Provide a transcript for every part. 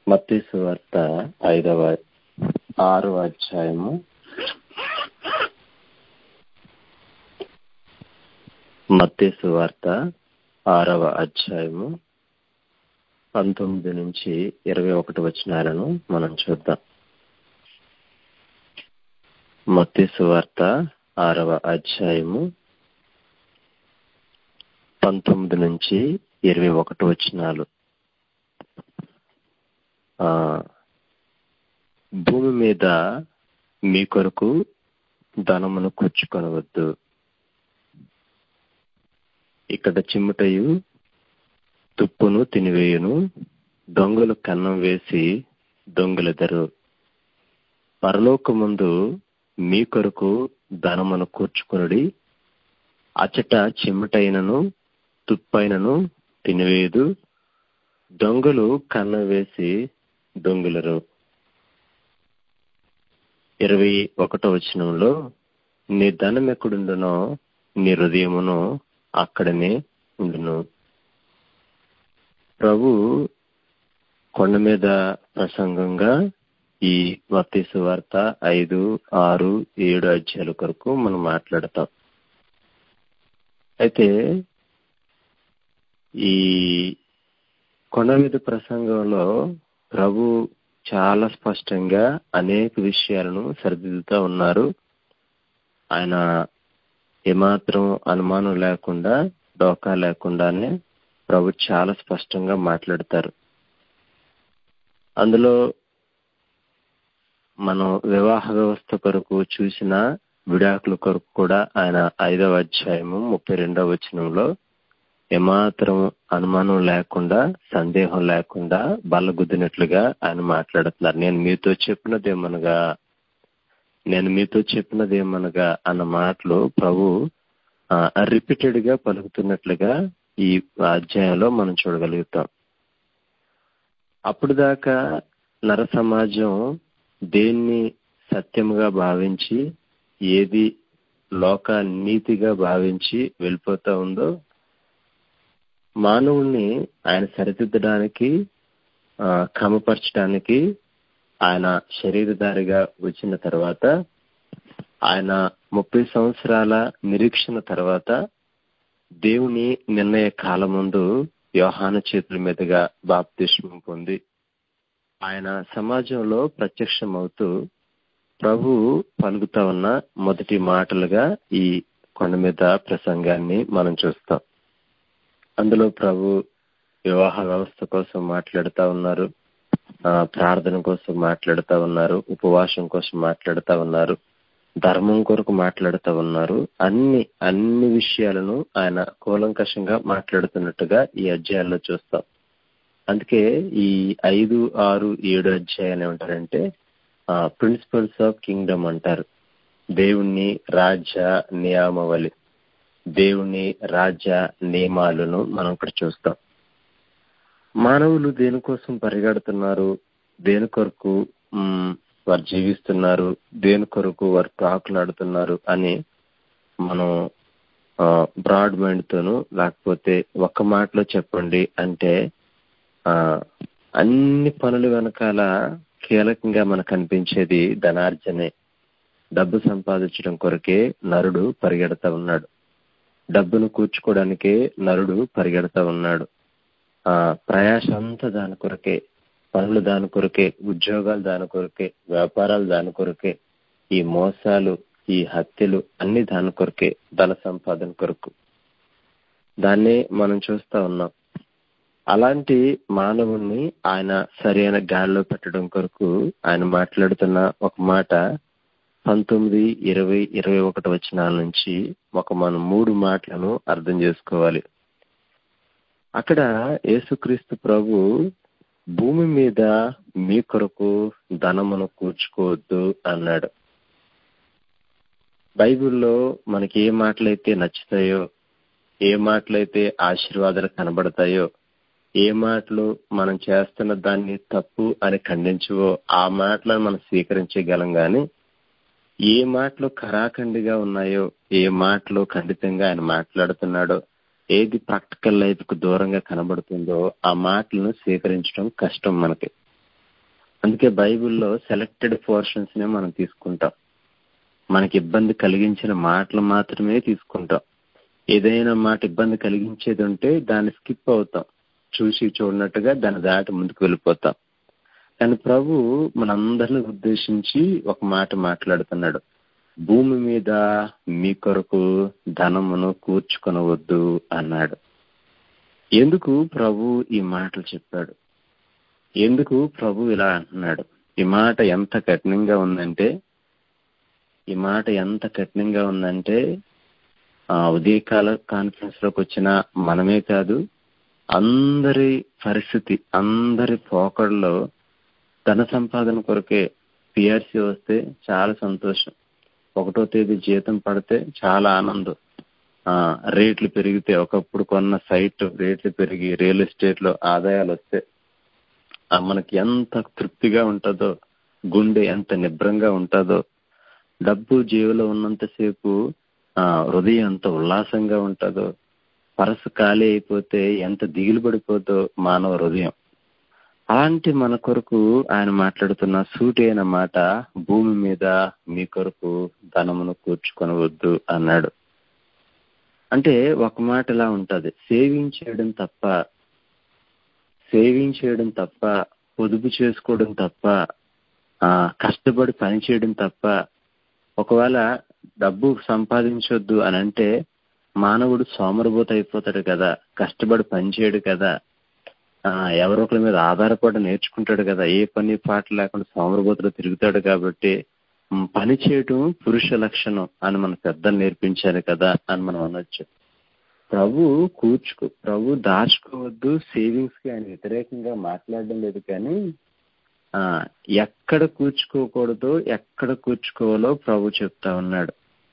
మత్తయి సువార్త ఐదవ ఆరవ అధ్యాయము మత్తయి సువార్త ఆరవ అధ్యాయము పంతొమ్మిది నుంచి ఇరవై ఒకటి వచనాలను మనం చూద్దాం మత్తయి సువార్త ఆరవ అధ్యాయము పంతొమ్మిది నుంచి ఇరవై ఒకటి వచనాలు ఆ భూమి మీద మీ కొరకు ధనమును కూర్చుకొనవద్దు ఇక్కడ చిమ్ముటయు తుప్పును తినివేయును దొంగలు కన్నం వేసి దొంగలెదరు పరలోకముందు మీ కొరకు ధనమును కూర్చుకొనుడి అచట చిమ్మటైనను తుప్పైనను తినివేయదు దొంగలు కన్నం వేసి దొంగలరు ఇరవై ఒకటో వచనంలో నీ ధనం ఎక్కడుండునో నీ హృదయమును అక్కడనే ఉండును ప్రభు కొండ మీద ప్రసంగంగా ఈ మత్తీసు వార్త ఐదు ఆరు ఏడు అధ్యాయుల కొరకు మనం మాట్లాడతాం అయితే ఈ కొండ మీద ప్రసంగంలో ప్రభు చాలా స్పష్టంగా అనేక విషయాలను సరిదిద్దుతూ ఉన్నారు ఆయన ఏమాత్రం అనుమానం లేకుండా డోకా లేకుండానే ప్రభు చాలా స్పష్టంగా మాట్లాడతారు అందులో మనం వివాహ వ్యవస్థ కొరకు చూసిన విడాకుల కొరకు కూడా ఆయన ఐదవ అధ్యాయము ముప్పై రెండవ వచనంలో ఏమాత్రం అనుమానం లేకుండా సందేహం లేకుండా బల్లగుద్దినట్లుగా ఆయన మాట్లాడుతున్నారు నేను మీతో చెప్పినదేమనగా నేను మీతో చెప్పినదేమనగా అన్న మాటలు ప్రభు రిపీటెడ్ గా పలుకుతున్నట్లుగా ఈ అధ్యాయంలో మనం చూడగలుగుతాం అప్పుడు దాకా నర సమాజం దేన్ని సత్యముగా భావించి ఏది లోక నీతిగా భావించి వెళ్ళిపోతా ఉందో మానవుణ్ణి ఆయన సరిదిద్దడానికి క్రమపరచడానికి ఆయన శరీరధారిగా వచ్చిన తర్వాత ఆయన ముప్పై సంవత్సరాల నిరీక్షణ తర్వాత దేవుని నిర్ణయ కాలం ముందు యోహాన చేతుల మీదుగా బాప్తిష్మం పొంది ఆయన సమాజంలో ప్రత్యక్షమవుతూ ప్రభు పలుకుతా ఉన్న మొదటి మాటలుగా ఈ కొండ మీద ప్రసంగాన్ని మనం చూస్తాం అందులో ప్రభు వివాహ వ్యవస్థ కోసం మాట్లాడుతూ ఉన్నారు ప్రార్థన కోసం మాట్లాడుతూ ఉన్నారు ఉపవాసం కోసం మాట్లాడుతూ ఉన్నారు ధర్మం కొరకు మాట్లాడుతూ ఉన్నారు అన్ని అన్ని విషయాలను ఆయన కూలంకషంగా మాట్లాడుతున్నట్టుగా ఈ అధ్యాయాల్లో చూస్తాం అందుకే ఈ ఐదు ఆరు ఏడు అధ్యాయాలు ఏమంటారంటే ప్రిన్సిపల్స్ ఆఫ్ కింగ్డమ్ అంటారు దేవుణ్ణి రాజ్య నియామవలి దేవుని రాజ్య నియమాలను మనం ఇక్కడ చూస్తాం మానవులు దేనికోసం పరిగెడుతున్నారు దేని కొరకు వారు జీవిస్తున్నారు దేని కొరకు వారు ప్రాకులాడుతున్నారు అని మనం బ్రాడ్ మైండ్ తోను లేకపోతే ఒక్క మాటలో చెప్పండి అంటే అన్ని పనుల వెనకాల కీలకంగా మనకు కనిపించేది ధనార్జనే డబ్బు సంపాదించడం కొరకే నరుడు పరిగెడతా ఉన్నాడు డబ్బును కూర్చుకోవడానికే నరుడు పరిగెడతా ఉన్నాడు ఆ ప్రయాస అంతా దాని కొరకే పనులు దాని కొరకే ఉద్యోగాలు దాని కొరకే వ్యాపారాలు దాని కొరకే ఈ మోసాలు ఈ హత్యలు అన్ని దాని కొరకే ధన సంపాదన కొరకు దాన్నే మనం చూస్తా ఉన్నాం అలాంటి మానవుణ్ణి ఆయన సరైన గాలిలో పెట్టడం కొరకు ఆయన మాట్లాడుతున్న ఒక మాట పంతొమ్మిది ఇరవై ఇరవై ఒకటి వచనాల నుంచి ఒక మనం మూడు మాటలను అర్థం చేసుకోవాలి అక్కడ యేసుక్రీస్తు ప్రభు భూమి మీద మీ కొరకు ధనమును కూర్చుకోవద్దు అన్నాడు బైబిల్లో మనకి ఏ మాటలైతే నచ్చుతాయో ఏ మాటలైతే ఆశీర్వాదాలు కనబడతాయో ఏ మాటలు మనం చేస్తున్న దాన్ని తప్పు అని ఖండించవో ఆ మాటలను మనం స్వీకరించగలం గాని ఏ మాటలు కరాఖండిగా ఉన్నాయో ఏ మాటలు ఖండితంగా ఆయన మాట్లాడుతున్నాడో ఏది ప్రాక్టికల్ లైఫ్ కు దూరంగా కనబడుతుందో ఆ మాటలను స్వీకరించడం కష్టం మనకి అందుకే బైబిల్లో సెలెక్టెడ్ పోర్షన్స్ నే మనం తీసుకుంటాం మనకి ఇబ్బంది కలిగించిన మాటలు మాత్రమే తీసుకుంటాం ఏదైనా మాట ఇబ్బంది కలిగించేది ఉంటే దాన్ని స్కిప్ అవుతాం చూసి చూడనట్టుగా దాన్ని దాటి ముందుకు వెళ్ళిపోతాం కానీ ప్రభు మనందరిని ఉద్దేశించి ఒక మాట మాట్లాడుతున్నాడు భూమి మీద మీ కొరకు ధనమును కూర్చుకొనవద్దు అన్నాడు ఎందుకు ప్రభు ఈ మాటలు చెప్పాడు ఎందుకు ప్రభు ఇలా అంటున్నాడు ఈ మాట ఎంత కఠినంగా ఉందంటే ఈ మాట ఎంత కఠినంగా ఉందంటే ఆ ఉదయకాల కాన్ఫరెన్స్ లోకి వచ్చిన మనమే కాదు అందరి పరిస్థితి అందరి పోకడలో ధన సంపాదన కొరకే పిఆర్సీ వస్తే చాలా సంతోషం ఒకటో తేదీ జీతం పడితే చాలా ఆనందం ఆ రేట్లు పెరిగితే ఒకప్పుడు కొన్న సైట్ రేట్లు పెరిగి రియల్ ఎస్టేట్ లో ఆదాయాలు వస్తే ఆ మనకి ఎంత తృప్తిగా ఉంటుందో గుండె ఎంత నిబ్రంగా ఉంటుందో డబ్బు జేబులో ఉన్నంతసేపు ఆ హృదయం ఎంత ఉల్లాసంగా ఉంటుందో పరసు ఖాళీ అయిపోతే ఎంత దిగులు పడిపోతో మానవ హృదయం అలాంటి మన కొరకు ఆయన మాట్లాడుతున్న సూటి అయిన మాట భూమి మీద మీ కొరకు ధనమును కూర్చుకొనవద్దు అన్నాడు అంటే ఒక మాట ఇలా ఉంటది సేవింగ్ చేయడం తప్ప సేవింగ్ చేయడం తప్ప పొదుపు చేసుకోవడం తప్ప ఆ కష్టపడి పని చేయడం తప్ప ఒకవేళ డబ్బు సంపాదించొద్దు అని అంటే మానవుడు సోమరబోత అయిపోతాడు కదా కష్టపడి పని చేయడు కదా ఆ ఎవరో ఒకరి మీద ఆధారపడి నేర్చుకుంటాడు కదా ఏ పని పాట లేకుండా సోమరబోతులు తిరుగుతాడు కాబట్టి ఉమ్, పని చేయటం పురుష లక్షణం అని మన పెద్దలు నేర్పించారు కదా అని మనం అనొచ్చు ప్రభు కూర్చుకో ప్రభు దాచుకోవద్దు సేవింగ్స్ కి ఆయన వ్యతిరేకంగా మాట్లాడడం లేదు కానీ ఆ ఎక్కడ కూర్చుకోకూడదో ఎక్కడ కూర్చుకోవాలో ప్రభు చెప్తా ఉన్నాడు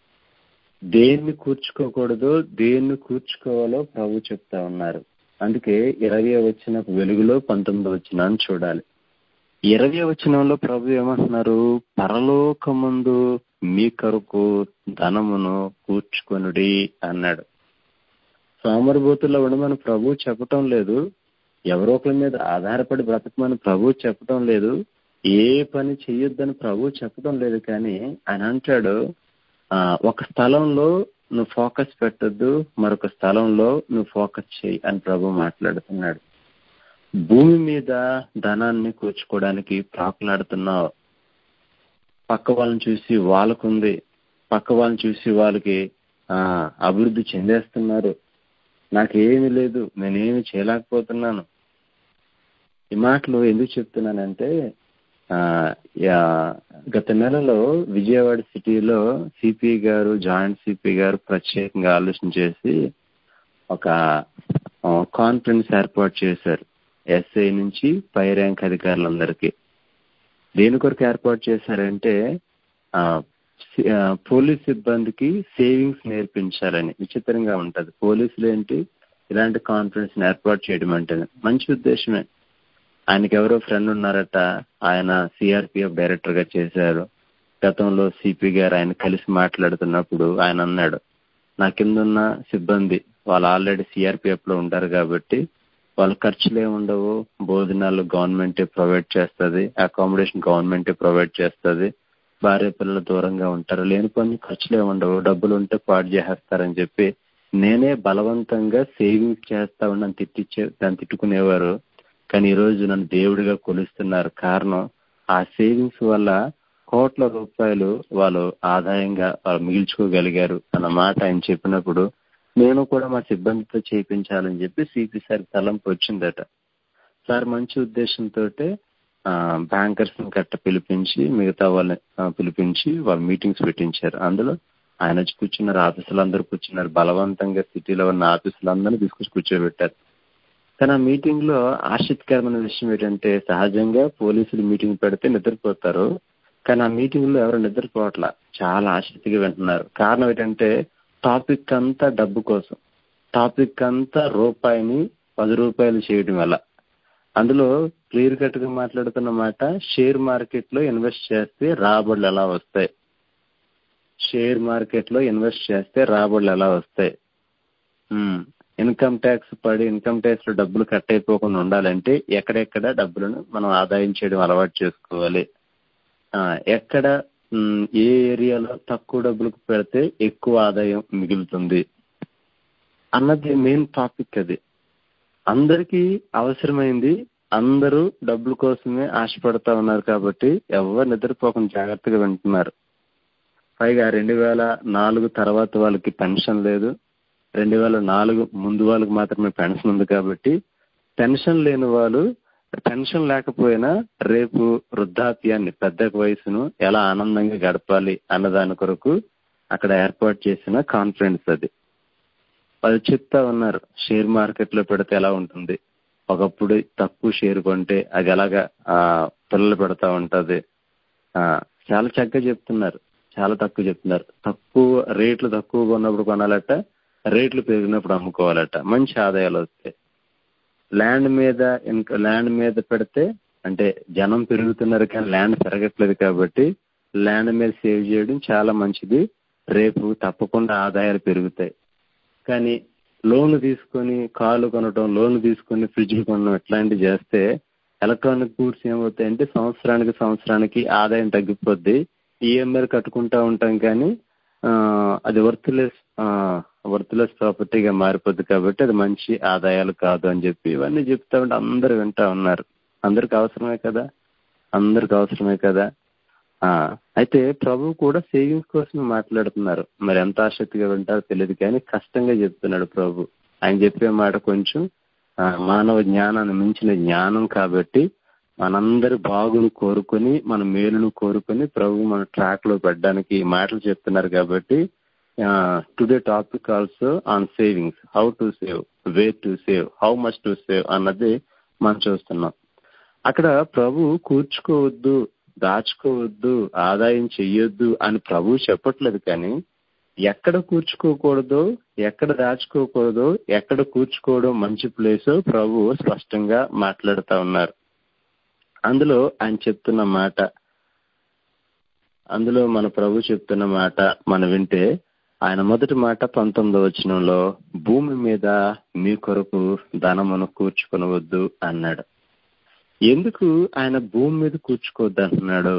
దేన్ని కూర్చుకోకూడదో దేన్ని కూర్చుకోవాలో ప్రభు చెప్తా ఉన్నారు అందుకే ఇరవై వచ్చిన వెలుగులో పంతొమ్మిది వచ్చిన చూడాలి ఇరవై వచనంలో ప్రభు ఏమంటున్నారు పరలోకముందు మీ కొరకు ధనమును కూర్చుకొనుడి అన్నాడు సోమరభూతుల్లో ఉండమని ప్రభు చెప్పటం లేదు ఎవరో ఒకరి మీద ఆధారపడి బ్రతకమని ప్రభు చెప్పటం లేదు ఏ పని చెయ్యొద్దని ప్రభు చెప్పడం లేదు కానీ ఆయన అంటాడు ఆ, ఒక స్థలంలో నువ్వు ఫోకస్ పెట్టొద్దు మరొక స్థలంలో నువ్వు ఫోకస్ చేయి అని ప్రభు మాట్లాడుతున్నాడు భూమి మీద ధనాన్ని కూర్చుకోవడానికి ప్రాకులాడుతున్నావు పక్క వాళ్ళని చూసి వాళ్ళకుంది పక్క వాళ్ళని చూసి వాళ్ళకి ఆ అభివృద్ధి చెందేస్తున్నారు నాకేమీ లేదు నేనేమి చేయలేకపోతున్నాను ఈ మాటలు ఎందుకు చెప్తున్నానంటే ఆ యా- గత నెలలో విజయవాడ సిటీలో సిపి గారు జాయింట్ సిపి గారు ప్రత్యేకంగా ఆలోచన చేసి ఒక ఆ, కాన్ఫరెన్స్ ఏర్పాటు చేశారు ఎస్ఐ నుంచి పై ర్యాంక్ అధికారులందరికీ దేని కొరకు ఏర్పాటు చేశారంటే ఆ, సి- ఆ, పోలీస్ సిబ్బందికి సేవింగ్స్ నేర్పించాలని విచిత్రంగా ఉంటది పోలీసులు ఏంటి ఇలాంటి కాన్ఫరెన్స్ ఏర్పాటు చేయడం అంటే మంచి ఉద్దేశమే ఆయనకి ఎవరో ఫ్రెండ్ ఉన్నారట ఆయన సిఆర్పిఎఫ్ డైరెక్టర్ గా చేశారు గతంలో సిపి గారు ఆయన కలిసి మాట్లాడుతున్నప్పుడు ఆయన అన్నాడు నా కింద ఉన్న సిబ్బంది వాళ్ళు ఆల్రెడీ సిఆర్పిఎఫ్ లో ఉంటారు కాబట్టి వాళ్ళ ఖర్చులే ఉండవు భోజనాలు గవర్నమెంటే ప్రొవైడ్ చేస్తుంది అకామిడేషన్ గవర్నమెంటే ప్రొవైడ్ చేస్తుంది భార్య పిల్లలు దూరంగా ఉంటారు లేని పని ఖర్చులే ఉండవు డబ్బులు ఉంటే పాడు చేసేస్తారని చెప్పి నేనే బలవంతంగా సేవింగ్స్ చేస్తా ఉన్నాను తిట్టించే దాన్ని తిట్టుకునేవారు కానీ ఈ రోజు నన్ను దేవుడిగా కొలుస్తున్నారు కారణం ఆ సేవింగ్స్ వల్ల కోట్ల రూపాయలు వాళ్ళు ఆదాయంగా వాళ్ళు మిగిల్చుకోగలిగారు అన్న మాట ఆయన చెప్పినప్పుడు నేను కూడా మా సిబ్బందితో చేయించాలని చెప్పి సిపి సార్ తలంపు వచ్చిందట సార్ మంచి ఉద్దేశంతో బ్యాంకర్స్ గట్ట పిలిపించి మిగతా వాళ్ళని ఆ, పిలిపించి వాళ్ళు మీటింగ్స్ పెట్టించారు అందులో ఆయన వచ్చి కూర్చున్నారు ఆఫీసులు అందరూ కూర్చున్నారు బలవంతంగా సిటీలో ఉన్న ఆఫీసులందరినీ తీసుకొచ్చి కూర్చోబెట్టారు కానీ ఆ మీటింగ్ లో ఆసక్తికరమైన విషయం ఏంటంటే సహజంగా పోలీసులు మీటింగ్ పెడితే నిద్రపోతారు కానీ ఆ మీటింగ్ లో ఎవరు నిద్రపోవట్లా చాలా ఆసక్తిగా వింటున్నారు కారణం ఏంటంటే టాపిక్ అంతా డబ్బు కోసం టాపిక్ అంతా రూపాయిని పది రూపాయలు చేయడం వల్ల అందులో క్లియర్ కట్ గా మాట్లాడుతున్న మాట షేర్ మార్కెట్ లో ఇన్వెస్ట్ చేస్తే రాబడులు ఎలా వస్తాయి షేర్ మార్కెట్ లో ఇన్వెస్ట్ చేస్తే రాబడులు ఎలా వస్తాయి ఉమ్. ఇన్కమ్ ట్యాక్స్ పడి ఇన్కమ్ ట్యాక్స్ లో డబ్బులు కట్ అయిపోకుండా ఉండాలంటే ఎక్కడెక్కడ డబ్బులను మనం ఆదాయం చేయడం అలవాటు చేసుకోవాలి ఆ, ఎక్కడ ఉమ్, ఏ ఏరియాలో తక్కువ డబ్బులకు పెడితే ఎక్కువ ఆదాయం మిగులుతుంది అన్నది మెయిన్ టాపిక్ అది అందరికీ అవసరమైంది అందరూ డబ్బుల కోసమే ఆశపడతా ఉన్నారు కాబట్టి ఎవరు నిద్రపోకుండా జాగ్రత్తగా వింటున్నారు పైగా రెండు వేల నాలుగు తర్వాత వాళ్ళకి పెన్షన్ లేదు రెండు వేల నాలుగు ముందు వాళ్ళకి మాత్రమే పెన్షన్ ఉంది కాబట్టి పెన్షన్ లేని వాళ్ళు పెన్షన్ లేకపోయినా రేపు వృద్ధాప్యాన్ని పెద్ద వయసును ఎలా ఆనందంగా గడపాలి అన్నదాని కొరకు అక్కడ ఏర్పాటు చేసిన కాన్ఫరెన్స్ అది వాళ్ళు చెప్తా ఉన్నారు షేర్ మార్కెట్ లో పెడితే ఎలా ఉంటుంది ఒకప్పుడు తక్కువ షేర్ కొంటే అది ఎలాగా ఆ పిల్లలు పెడతా ఉంటది ఆ చాలా చక్కగా చెప్తున్నారు చాలా తక్కువ చెప్తున్నారు తక్కువ రేట్లు తక్కువగా ఉన్నప్పుడు కొనాలట రేట్లు పెరిగినప్పుడు అమ్ముకోవాలట మంచి ఆదాయాలు వస్తాయి ల్యాండ్ మీద ఇంకా ల్యాండ్ మీద పెడితే అంటే జనం పెరుగుతున్నారు కానీ ల్యాండ్ పెరగట్లేదు కాబట్టి ల్యాండ్ మీద సేవ్ చేయడం చాలా మంచిది రేపు తప్పకుండా ఆదాయాలు పెరుగుతాయి కానీ లోన్ తీసుకొని కాలు కొనటం లోన్ తీసుకొని ఫ్రిడ్జ్ కొనడం ఇట్లాంటివి చేస్తే ఎలక్ట్రానిక్ గూడ్స్ ఏమవుతాయంటే సంవత్సరానికి సంవత్సరానికి ఆదాయం తగ్గిపోద్ది ఈఎంఐలు కట్టుకుంటా ఉంటాం కానీ ఆ, అది వర్త్లెస్ వర్త్లెస్ ప్రాపర్టీగా మారిపోద్ది కాబట్టి అది మంచి ఆదాయాలు కాదు అని చెప్పి ఇవన్నీ చెప్తా ఉంటే అందరూ వింటా ఉన్నారు అందరికి అవసరమే కదా అందరికి అవసరమే కదా ఆ అయితే ప్రభు కూడా సేవింగ్స్ కోసమే మాట్లాడుతున్నారు మరి ఎంత ఆసక్తిగా వింటారో తెలియదు కానీ కష్టంగా చెప్తున్నాడు ప్రభు ఆయన చెప్పే మాట కొంచెం ఆ, మానవ జ్ఞానాన్ని మించిన జ్ఞానం కాబట్టి మనందరి బాగును కోరుకొని మన మేలును కోరుకొని ప్రభు మన ట్రాక్ లో పెట్టడానికి ఈ మాటలు చెప్తున్నారు కాబట్టి today topic also on savings how to save way to save how much to save అన్నది మనం చూస్తున్నాం అక్కడ ప్రభు కూర్చుకోవద్దు దాచుకోవద్దు ఆదాయం చెయ్యొద్దు అని ప్రభు చెప్పట్లేదు కానీ ఎక్కడ కూర్చుకోకూడదో ఎక్కడ దాచుకోకూడదో ఎక్కడ కూర్చుకోవడం మంచి ప్లేసో ప్రభు స్పష్టంగా మాట్లాడుతా ఉన్నారు అందులో ఆయన చెప్తున్న మాట అందులో మన ప్రభు చెప్తున్న మాట మనం వింటే ఆయన మొదటి మాట పంతొమ్మిదో వచనంలో భూమి మీద మీ కొరకు ధనమును కూర్చుకొనవద్దు అన్నాడు ఎందుకు ఆయన భూమి మీద కూర్చుకోవద్దు అంటున్నాడు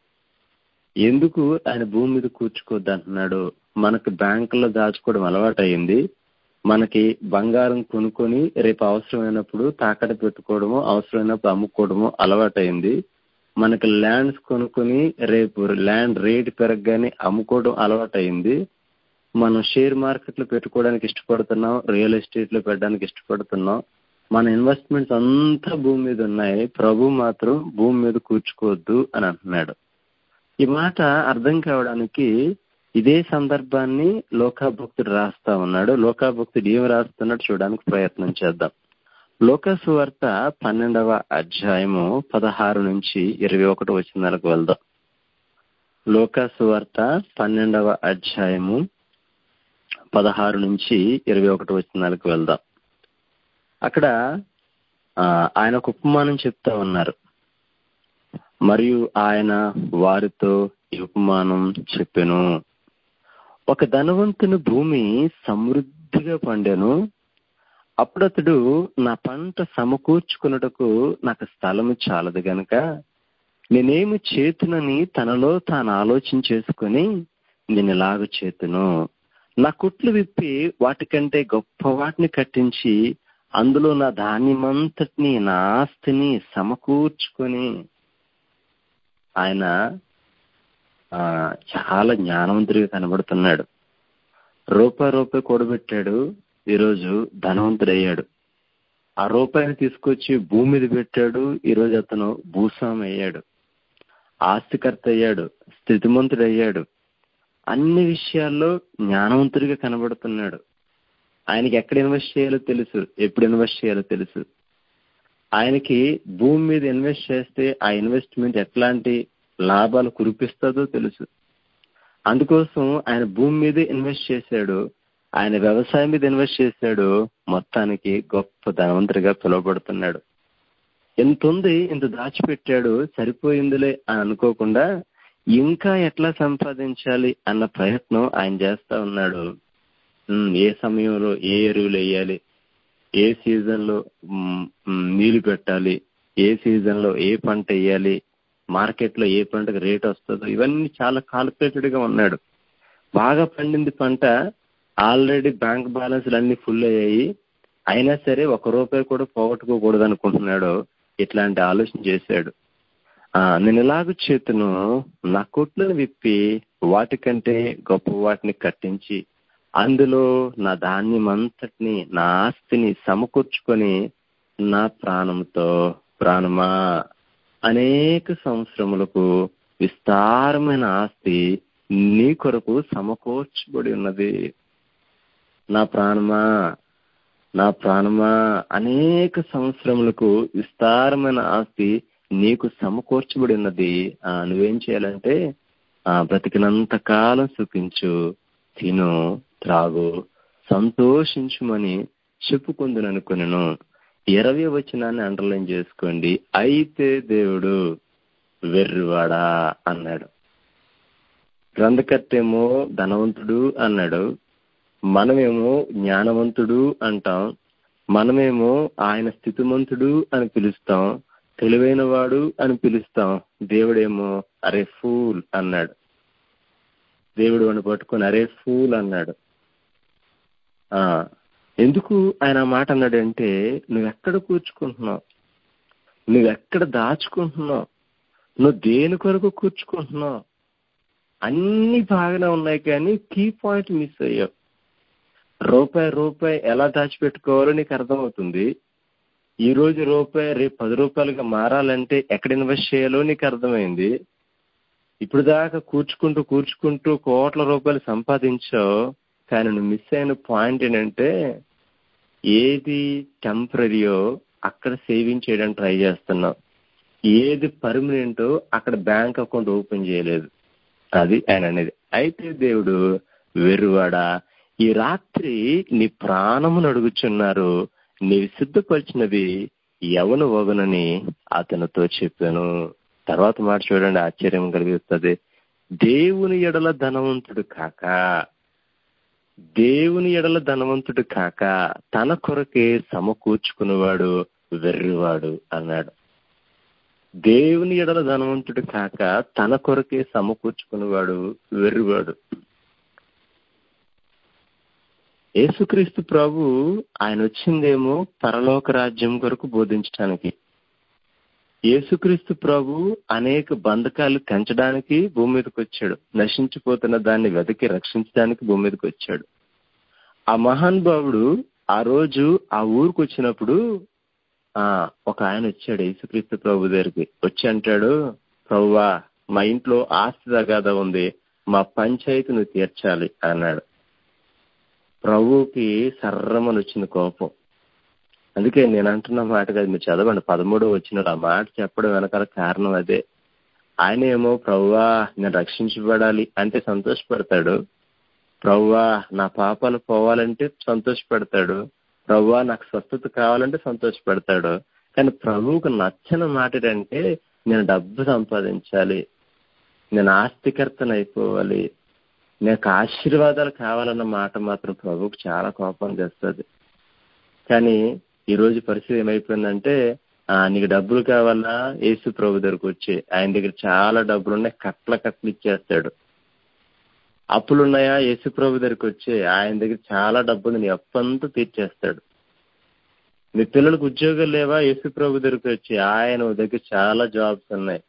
ఎందుకు ఆయన భూమి మీద కూర్చుకోవద్దు అంటున్నాడు మనకు బ్యాంకులో దాచుకోవడం అలవాటు అయింది మనకి బంగారం కొనుక్కొని రేపు అవసరమైనప్పుడు తాకట పెట్టుకోవడము అవసరమైనప్పుడు అమ్ముకోవడము అలవాటైంది మనకి ల్యాండ్స్ కొనుక్కొని రేపు ల్యాండ్ రేట్ పెరగగానే అమ్ముకోవడం అలవాటైంది మనం షేర్ మార్కెట్ లో పెట్టుకోవడానికి ఇష్టపడుతున్నాం రియల్ ఎస్టేట్ లో పెట్టడానికి ఇష్టపడుతున్నాం మన ఇన్వెస్ట్మెంట్స్ అంతా భూమి మీద ఉన్నాయి ప్రభు మాత్రం భూమి మీద కూర్చుకోవద్దు అని అంటున్నాడు ఈ మాట అర్థం కావడానికి ఇదే సందర్భాన్ని లోకాభక్తుడు రాస్తా ఉన్నాడు లోకాభక్తుడు ఏమి రాస్తున్నాడు చూడడానికి ప్రయత్నం చేద్దాం లోకసు వార్త పన్నెండవ అధ్యాయము పదహారు నుంచి ఇరవై ఒకటి వచ్చిందరకు వెళ్దాం లోకసు వార్త పన్నెండవ అధ్యాయము పదహారు నుంచి ఇరవై ఒకటి వచ్చిందరకు వెళ్దాం అక్కడ ఆ, ఆయన ఒక ఉపమానం చెప్తా ఉన్నారు మరియు ఆయన వారితో ఈ ఉపమానం చెప్పెను ఒక ధనవంతుని భూమి సమృద్ధిగా పండెను అప్పుడతడు నా పంట సమకూర్చుకున్నటకు నాకు స్థలము చాలదు గనక నేనేమి చేతునని తనలో తాను ఆలోచన చేసుకుని నేను ఇలాగ చేతును నా కుట్లు విప్పి వాటికంటే గొప్ప వాటిని కట్టించి అందులో నా ధాన్యమంతటిని నా ఆస్తిని సమకూర్చుకొని ఆయన ఆ చాలా జ్ఞానవంతుడిగా కనబడుతున్నాడు రూపాయి రూపాయి కూడబెట్టాడు ఈరోజు ధనవంతుడయ్యాడు ఆ రూపాయిని తీసుకొచ్చి భూమి మీద పెట్టాడు ఈరోజు అతను భూస్వామి అయ్యాడు ఆస్తికర్త అయ్యాడు స్థితిమంతుడయ్యాడు అన్ని విషయాల్లో జ్ఞానవంతుడిగా కనబడుతున్నాడు ఆయనకి ఎక్కడ ఇన్వెస్ట్ చేయాలో తెలుసు ఎప్పుడు ఇన్వెస్ట్ చేయాలో తెలుసు ఆయనకి భూమి మీద ఇన్వెస్ట్ చేస్తే ఆ ఇన్వెస్ట్మెంట్ ఎట్లాంటి లాభాలు కురిపిస్తుందో తెలుసు అందుకోసం ఆయన భూమి మీదే ఇన్వెస్ట్ చేశాడు ఆయన వ్యవసాయం మీద ఇన్వెస్ట్ చేశాడు మొత్తానికి గొప్ప ధనవంతుడిగా పిలువబడుతున్నాడు ఎంత ఉంది ఇంత దాచిపెట్టాడు సరిపోయిందిలే అని అనుకోకుండా ఇంకా ఎట్లా సంపాదించాలి అన్న ప్రయత్నం ఆయన చేస్తా ఉన్నాడు ఉమ్, ఏ సమయంలో ఏ ఎరువులు వేయాలి ఏ సీజన్ లో ఉమ్, ఉమ్, నీళ్లు పెట్టాలి ఏ సీజన్ లో ఏ పంట వేయాలి మార్కెట్ లో ఏ పంటకు రేట్ వస్తుందో ఇవన్నీ చాలా కాల్కులేటెడ్ గా ఉన్నాడు బాగా పండింది పంట ఆల్రెడీ బ్యాంక్ బ్యాలెన్స్లు అన్ని ఫుల్ అయ్యాయి అయినా సరే ఒక రూపాయి కూడా పోగొట్టుకోకూడదు అనుకుంటున్నాడు ఇట్లాంటి ఆలోచన చేశాడు ఆ నేను ఎలాగ చేతును నా కొట్లను విప్పి వాటికంటే గొప్ప వాటిని కట్టించి అందులో నా ధాన్యం అంతటిని నా ఆస్తిని సమకూర్చుకొని నా ప్రాణంతో ప్రాణమా అనేక సంవత్సరములకు విస్తారమైన ఆస్తి నీ కొరకు సమకూర్చబడి ఉన్నది నా ప్రాణమా నా ప్రాణమా అనేక సంవత్సరములకు విస్తారమైన ఆస్తి నీకు సమకూర్చబడి ఉన్నది ఆ నువ్వేం చేయాలంటే ఆ బ్రతికినంత కాలం సుఖించు తిను త్రాగు సంతోషించుమని చెప్పుకుందుననుకున్నాను ఇరవై వచనాన్ని అండర్లైన్ చేసుకోండి అయితే దేవుడు వెర్రివాడా అన్నాడు గ్రంథకర్తేమో ధనవంతుడు అన్నాడు మనమేమో జ్ఞానవంతుడు అంటాం మనమేమో ఆయన స్థితిమంతుడు అని పిలుస్తాం తెలివైన వాడు అని పిలుస్తాం దేవుడేమో అరే ఫూల్ అన్నాడు దేవుడు అని పట్టుకొని అరే ఫూల్ అన్నాడు ఆ ఎందుకు ఆయన ఆ మాట అన్నాడంటే నువ్వెక్కడ కూర్చుకుంటున్నావు నువ్వెక్కడ దాచుకుంటున్నావు నువ్వు దేని కొరకు కూర్చుకుంటున్నావు అన్ని బాగానే ఉన్నాయి కానీ కీ పాయింట్ మిస్ అయ్యావు రూపాయి రూపాయి ఎలా దాచిపెట్టుకోవాలో నీకు అర్థమవుతుంది ఈ రోజు రూపాయి రేపు పది రూపాయలుగా మారాలంటే ఎక్కడ ఇన్వెస్ట్ చేయాలో నీకు అర్థమైంది ఇప్పుడు దాకా కూర్చుకుంటూ కూర్చుకుంటూ కోట్ల రూపాయలు సంపాదించావు కానీ నువ్వు మిస్ అయిన పాయింట్ ఏంటంటే ఏది టెంపరీయో అక్కడ సేవింగ్ చేయడానికి ట్రై చేస్తున్నావు ఏది పర్మనెంటో అక్కడ బ్యాంక్ అకౌంట్ ఓపెన్ చేయలేదు అది ఆయన అనేది అయితే దేవుడు వెర్రువాడా ఈ రాత్రి నీ ప్రాణమును అడుగుచున్నారు నీవు సిద్ధపరిచినవి ఎవను వగునని అతనితో చెప్పాను తర్వాత మాట చూడండి ఆశ్చర్యం కలిగిస్తుంది దేవుని ఎడల ధనవంతుడు కాక దేవుని ఎడల ధనవంతుడు కాక తన కొరకే సమకూర్చుకునేవాడు వెర్రివాడు అన్నాడు దేవుని ఎడల ధనవంతుడు కాక తన కొరకే సమకూర్చుకునేవాడు వెర్రివాడు యేసుక్రీస్తు ప్రభు ఆయన వచ్చిందేమో పరలోక రాజ్యం కొరకు బోధించడానికి యేసుక్రీస్తు ప్రభు అనేక బంధకాలు పెంచడానికి భూమి మీదకి వచ్చాడు నశించిపోతున్న దాన్ని వెతికి రక్షించడానికి భూమి మీదకి వచ్చాడు ఆ మహానుభావుడు ఆ రోజు ఆ ఊరికి వచ్చినప్పుడు ఆ ఒక ఆయన వచ్చాడు యేసుక్రీస్తు ప్రభు దగ్గరికి వచ్చి అంటాడు ప్రభువా మా ఇంట్లో ఆస్తి తగాదా ఉంది మా పంచాయతీ నువ్వు తీర్చాలి అన్నాడు ప్రభువుకి సర్రమని వచ్చింది కోపం అందుకే నేను అంటున్న మాట కాదు మీరు చదవండి పదమూడో వచ్చినాడు ఆ మాట చెప్పడం వెనకాల కారణం అదే ఆయన ఏమో ప్రవ్వా నేను రక్షించబడాలి అంటే సంతోషపడతాడు ప్రవ్వా నా పాపాలు పోవాలంటే సంతోషపడతాడు ప్రవ్వా నాకు స్వస్థత కావాలంటే సంతోషపడతాడు కానీ ప్రభువుకు నచ్చని మాట ఏంటంటే నేను డబ్బు సంపాదించాలి నేను ఆస్తికర్తను అయిపోవాలి నాకు ఆశీర్వాదాలు కావాలన్న మాట మాత్రం ప్రభువుకు చాలా కోపం తెస్తుంది కానీ ఈ రోజు పరిస్థితి ఏమైపోయిందంటే ఆ నీకు డబ్బులు కావాలా యేసు ప్రభు దగ్గరకు వచ్చి ఆయన దగ్గర చాలా డబ్బులు ఉన్నాయి కట్ల కట్టలు ఇచ్చేస్తాడు అప్పులున్నాయా యేసు ప్రభు దగ్గరకు వచ్చి ఆయన దగ్గర చాలా డబ్బులు నీ అప్పంతా తీర్చేస్తాడు మీ పిల్లలకు ఉద్యోగాలు లేవా యేసు ప్రభు దగ్గరకు వచ్చి ఆయన దగ్గర చాలా జాబ్స్ ఉన్నాయి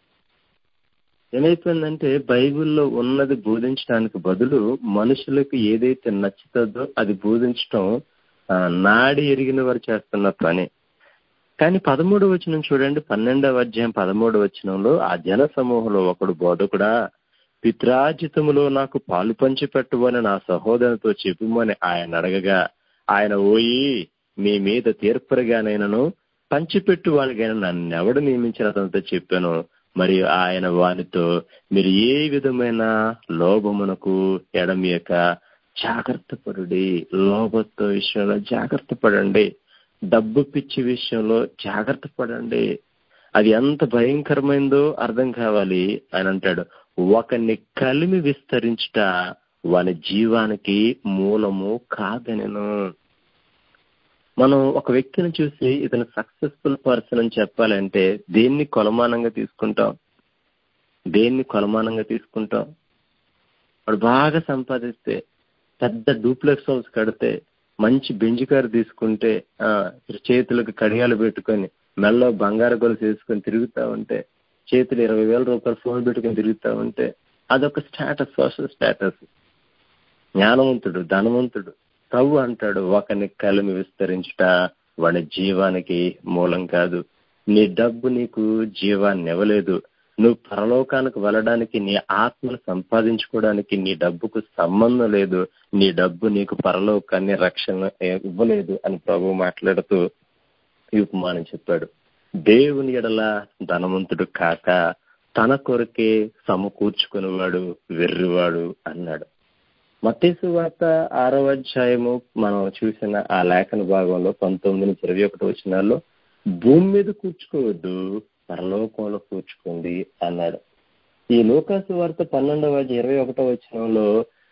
ఏమైపోయిందంటే బైబిల్లో ఉన్నది బోధించడానికి బదులు మనుషులకు ఏదైతే నచ్చుతుందో అది బోధించడం నాడి ఎరిగిన వారు చేస్తున్న పని కానీ పదమూడవ వచనం చూడండి పన్నెండవ అధ్యాయం పదమూడవ వచనంలో ఆ జన సమూహంలో ఒకడు బోధకుడా పిత్రాజితములో నాకు పాలు పంచి పెట్టువని నా సహోదరునితో చెప్పుమని ఆయన అడగగా ఆయన ఓయి మీ మీద తీర్పరిగానైనను పంచిపెట్టువానికైనా నన్నెవడు నియమించిన అతనితో చెప్పాను మరియు ఆయన వారితో మీరు ఏ విధమైన లోభమునకు ఎడమియక జాగ్రత్త పడుడి లోభత్వ విషయంలో జాగ్రత్త పడండి డబ్బు పిచ్చి విషయంలో జాగ్రత్త పడండి అది ఎంత భయంకరమైందో అర్థం కావాలి అని అంటాడు ఒకరిని కలిమి విస్తరించుట వాని జీవానికి మూలము కాదనెను మనం ఒక వ్యక్తిని చూసి ఇతను సక్సెస్ఫుల్ పర్సన్ అని చెప్పాలంటే దేన్ని కొలమానంగా తీసుకుంటాం దేన్ని కొలమానంగా తీసుకుంటాం వాడు బాగా సంపాదిస్తే పెద్ద డూప్లెక్స్ హౌస్ కడితే మంచి బెంజ్ కారు తీసుకుంటే ఆ చేతులకు కడియాలు పెట్టుకొని మెల్లో బంగారు గొలుసు వేసుకొని తిరుగుతా ఉంటే చేతులు ఇరవై వేల రూపాయలు ఫోన్ పెట్టుకొని తిరుగుతా ఉంటే అదొక స్టేటస్ సోషల్ స్టేటస్ జ్ఞానవంతుడు ధనవంతుడు ప్రభు అంటాడు ఒకని కలిమి విస్తరించుట వాడి జీవానికి మూలం కాదు నీ డబ్బు నీకు జీవాన్ని ఇవ్వలేదు నువ్వు పరలోకానికి వెళ్ళడానికి నీ ఆత్మను సంపాదించుకోవడానికి నీ డబ్బుకు సంబంధం లేదు నీ డబ్బు నీకు పరలోకాన్ని రక్షణ ఇవ్వలేదు అని ప్రభు మాట్లాడుతూ ఈ ఉపమానం చెప్పాడు దేవుని ఎడల ధనవంతుడు కాక తన కొరకే సమకూర్చుకునేవాడు వెర్రివాడు అన్నాడు మత్తేసు వార్త ఆరో అధ్యాయము మనం చూసిన ఆ లేఖన భాగంలో పంతొమ్మిది నుంచి ఇరవై ఒకటి వచ్చినాల్లో భూమి మీద కూర్చుకోవద్దు పరలోకంలో కూర్చుకుంది అన్నాడు ఈ లోకాసు వార్త పన్నెండవ ఇరవై ఒకటో వచ్చినంలో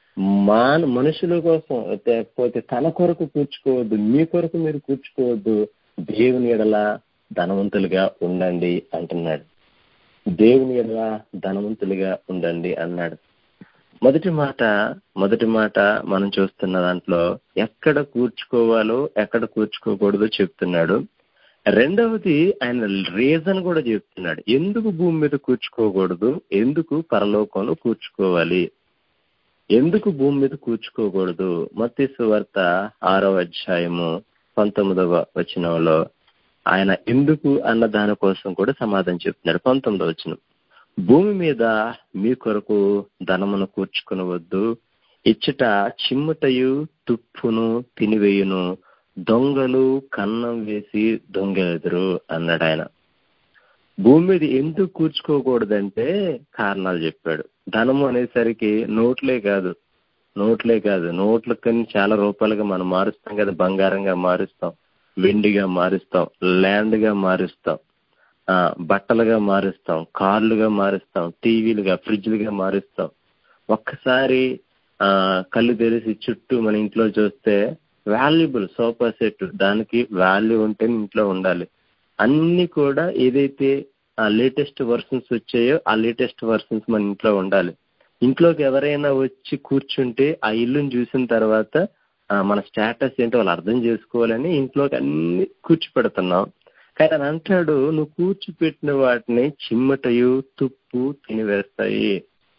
మాన మనుషుల కోసం లేకపోతే తన కొరకు కూర్చుకోవద్దు మీ కొరకు మీరు కూర్చుకోవద్దు దేవుని ఎడల ధనవంతులుగా ఉండండి అంటున్నాడు దేవుని ఎడల ధనవంతులుగా ఉండండి అన్నాడు మొదటి మాట మొదటి మాట మనం చూస్తున్న దాంట్లో ఎక్కడ కూర్చుకోవాలో ఎక్కడ కూర్చుకోకూడదో చెప్తున్నాడు రెండవది ఆయన రీజన్ కూడా చెప్తున్నాడు ఎందుకు భూమి మీద కూర్చుకోకూడదు ఎందుకు పరలోకంలో కూర్చుకోవాలి ఎందుకు భూమి మీద కూర్చుకోకూడదు మత్తీసు వార్త ఆరవ అధ్యాయము పంతొమ్మిదవ వచనంలో ఆయన ఎందుకు అన్న దాని కోసం కూడా సమాధానం చెప్తున్నాడు పంతొమ్మిదవ వచనం భూమి మీద మీ కొరకు ధనమును కూర్చుకునవద్దు ఇచ్చట చిమ్ముటయు తుప్పును తినివేయును దొంగలు కన్నం వేసి దొంగెదురు అన్నాడు ఆయన భూమి మీద ఎందుకు కూర్చుకోకూడదంటే కారణాలు చెప్పాడు ధనము అనేసరికి నోట్లే కాదు నోట్లే కాదు నోట్ల కన్నా చాలా రూపాయలుగా మనం మారుస్తాం కదా బంగారంగా మారుస్తాం వెండిగా మారుస్తాం ల్యాండ్ గా మారుస్తాం ఆ బట్టలుగా మారుస్తాం కార్లుగా మారుస్తాం టీవీలుగా ఫ్రిడ్జ్లుగా మారుస్తాం ఒక్కసారి ఆ కళ్ళు తెరిసి చుట్టూ మన ఇంట్లో చూస్తే వాల్యుబుల్ సోఫా సెట్ దానికి వాల్యూ ఉంటే ఇంట్లో ఉండాలి అన్ని కూడా ఏదైతే ఆ లేటెస్ట్ వర్షన్స్ వచ్చాయో ఆ లేటెస్ట్ వర్షన్స్ మన ఇంట్లో ఉండాలి ఇంట్లోకి ఎవరైనా వచ్చి కూర్చుంటే ఆ ఇల్లుని చూసిన తర్వాత మన స్టేటస్ ఏంటో వాళ్ళు అర్థం చేసుకోవాలని ఇంట్లోకి అన్ని కూర్చిపెడుతున్నాం కానీ అని అంటాడు నువ్వు కూర్చిపెట్టిన వాటిని చిమ్మటయు తుప్పు తినివేస్తాయి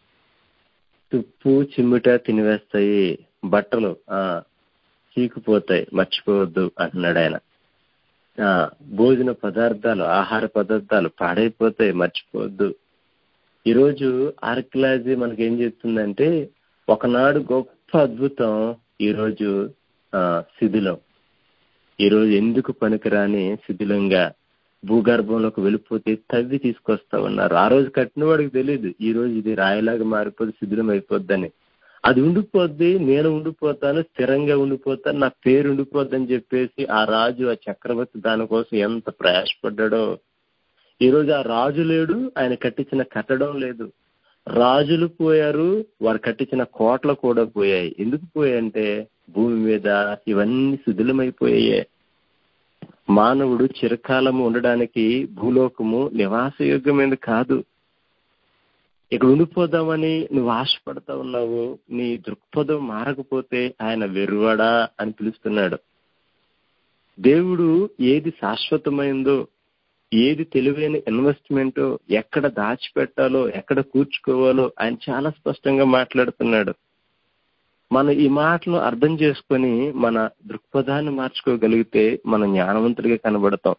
తుప్పు చిమ్ముట తినివేస్తాయి బట్టలు ఆ చీకుపోతాయి మర్చిపోవద్దు అంటున్నాడు ఆయన ఆ భోజన పదార్థాలు ఆహార పదార్థాలు పాడైపోతాయి మర్చిపోవద్దు ఈరోజు ఆర్కిలాజీ మనకి ఏం చెప్తుందంటే ఒకనాడు గొప్ప అద్భుతం ఈరోజు ఆ శిథిలం ఈరోజు ఎందుకు పనికిరాని శిథిలంగా భూగర్భంలోకి వెళ్ళిపోతే తవ్వి తీసుకొస్తా ఉన్నారు ఆ రోజు కట్టిన వాడికి తెలియదు ఈ రోజు ఇది రాయిలాగా మారిపోతే శిథిలం అయిపోద్దని అది ఉండిపోద్ది నేను ఉండిపోతాను స్థిరంగా ఉండిపోతాను నా పేరు ఉండిపోద్ది అని చెప్పేసి ఆ రాజు ఆ చక్రవర్తి దానికోసం ఎంత ప్రయాసపడ్డాడో ఈరోజు ఆ రాజు లేడు ఆయన కట్టించిన కట్టడం లేదు రాజులు పోయారు వారు కట్టించిన కోటలు కూడా పోయాయి ఎందుకు పోయాయంటే భూమి మీద ఇవన్నీ శిథిలమైపోయాయి మానవుడు చిరకాలము ఉండడానికి భూలోకము నివాసయోగ్యమైనది కాదు ఇక్కడ ఉండిపోదామని నువ్వు ఆశపడతా ఉన్నావు నీ దృక్పథం మారకపోతే ఆయన వెరువాడా అని పిలుస్తున్నాడు దేవుడు ఏది శాశ్వతమైందో ఏది తెలివైన ఇన్వెస్ట్మెంట్ ఎక్కడ దాచిపెట్టాలో ఎక్కడ కూర్చుకోవాలో ఆయన చాలా స్పష్టంగా మాట్లాడుతున్నాడు మనం ఈ మాటలు అర్థం చేసుకొని మన దృక్పథాన్ని మార్చుకోగలిగితే మనం జ్ఞానవంతుడిగా కనబడతాం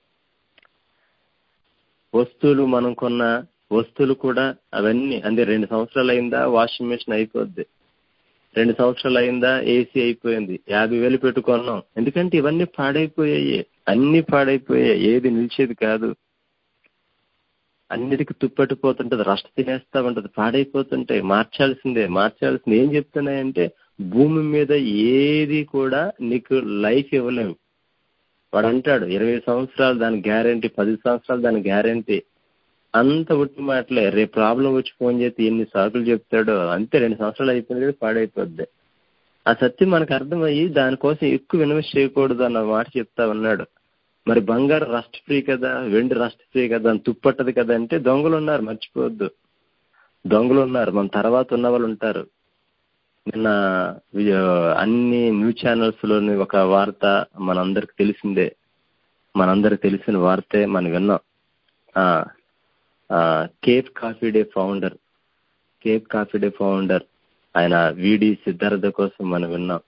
వస్తువులు మనం కొన్న వస్తువులు కూడా అవన్నీ అంటే రెండు సంవత్సరాలు అయిందా వాషింగ్ మెషిన్ అయిపోద్ది రెండు సంవత్సరాలు అయిందా ఏసీ అయిపోయింది యాభై వేలు పెట్టుకున్నాం ఎందుకంటే ఇవన్నీ పాడైపోయాయి అన్ని పాడైపోయాయి ఏది నిలిచేది కాదు అన్నిటికీ తుప్పట్టిపోతుంటది రష్ట తినేస్తా ఉంటది పాడైపోతుంటాయి మార్చాల్సిందే మార్చాల్సింది ఏం చెప్తున్నాయంటే భూమి మీద ఏది కూడా నీకు లైఫ్ ఇవ్వలేవు వాడు అంటాడు ఇరవై సంవత్సరాలు దాని గ్యారంటీ పది సంవత్సరాలు దాని గ్యారంటీ అంత ఉట్టి మాటలే రేపు ప్రాబ్లం వచ్చి ఫోన్ చేస్తే ఎన్ని సాకులు చెప్తాడో అంతే రెండు సంవత్సరాలు అయిపోయింది కూడా పాడైపోద్ది ఆ సత్యం మనకు అర్థమయ్యి దానికోసం ఎక్కువ ఇన్వెస్ట్ చేయకూడదు అన్న మాట చెప్తా ఉన్నాడు మరి బంగారు రస్ట్ ఫ్రీ కదా వెండి రస్ట్ ఫ్రీ కదా అని తుప్పట్టదు కదా అంటే దొంగలు ఉన్నారు మర్చిపోవద్దు దొంగలు ఉన్నారు మన తర్వాత ఉన్న వాళ్ళు ఉంటారు నిన్న వి- అన్ని న్యూస్ ఛానల్స్ లోని ఒక వార్త మనందరికి తెలిసిందే మనందరికి తెలిసిన వార్తే మనం విన్నాం ఆ, ఆ, cafe coffee day founder cafe coffee day founder ఆయన విడి సిద్ధార్థ కోసం మనం విన్నాం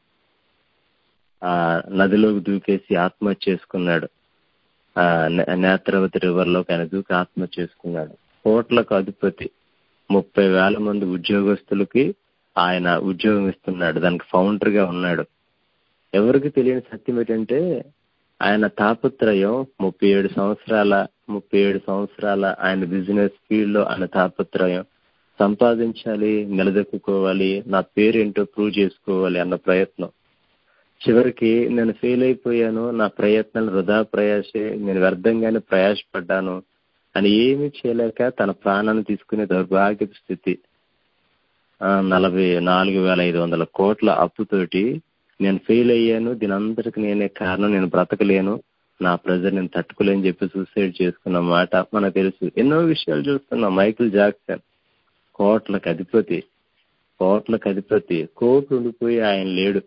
ఆ నదిలోకి దూకేసి ఆత్మహత్య చేసుకున్నాడు ఆ నే- నేత్రవతి రివర్ లోకి ఆయన దూకి ఆత్మహత్య చేసుకున్నాడు కోట్లకు అధిపతి ముప్పై వేల మంది ఉద్యోగస్తులకి ఆయన ఉద్యోగం ఇస్తున్నాడు దానికి ఫౌండర్ గా ఉన్నాడు ఎవరికి తెలియని సత్యం ఏంటంటే ఆయన తాపత్రయం ముప్పై ఏడు సంవత్సరాల ముప్పై ఏడు సంవత్సరాల ఆయన బిజినెస్ ఫీల్డ్ లో ఆయన తాపత్రయం సంపాదించాలి నిలదొక్కుకోవాలి నా పేరేంటో ప్రూవ్ చేసుకోవాలి అన్న ప్రయత్నం చివరికి నేను ఫెయిల్ అయిపోయాను నా ప్రయత్నాలు వృధా ప్రయాసే నేను వ్యర్థంగానే ప్రయాసపడ్డాను అని ఏమీ చేయలేక తన ప్రాణాన్ని తీసుకునే దౌర్భాగ్య స్థితి ఆ, నలభై నాలుగు వేల ఐదు వందల కోట్ల అప్పుతోటి నేను ఫెయిల్ అయ్యాను దీని అంతటికి నేనే కారణం నేను బ్రతకలేను నా ప్రెజర్ నేను తట్టుకోలేని చెప్పి సూసైడ్ చేసుకున్న మాట మనకు తెలుసు ఎన్నో విషయాలు చూస్తున్నాం మైకిల్ జాక్సన్ కోట్లకు అధిపతి కోట్లకు అధిపతి కోట్లు ఉండిపోయి ఆయన లేడు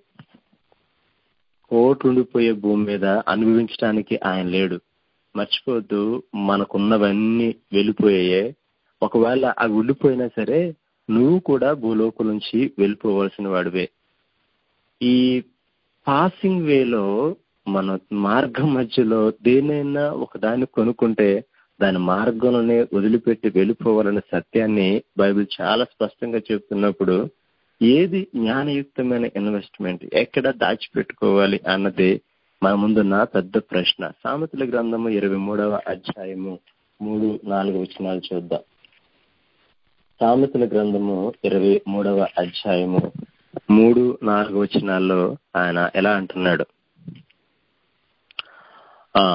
కోట్లు ఉండిపోయే భూమి మీద అనుభవించడానికి ఆయన లేడు మర్చిపోవద్దు మనకున్నవన్నీ వెళ్ళిపోయాయే ఒకవేళ అవి ఉండిపోయినా సరే నువ్వు కూడా భూలోకం నుంచి వెళ్ళిపోవలసిన వాడివే ఈ పాసింగ్ వేలో మన మార్గం మధ్యలో దేనైనా ఒకదాన్ని కొనుక్కుంటే దాని మార్గంలోనే వదిలిపెట్టి వెళ్ళిపోవాలనే సత్యాన్ని బైబిల్ చాలా స్పష్టంగా చెప్తున్నప్పుడు ఏది జ్ఞానయుక్తమైన ఇన్వెస్ట్మెంట్ ఎక్కడ దాచిపెట్టుకోవాలి అన్నది మన ముందున్న పెద్ద ప్రశ్న సామెతల గ్రంథము ఇరవై మూడవ అధ్యాయము మూడు నాలుగు వచనాలు చూద్దాం సామెతల గ్రంథము ఇరవై మూడవ అధ్యాయము మూడు నాలుగు వచనాల్లో ఆయన ఎలా అంటున్నాడు ఆ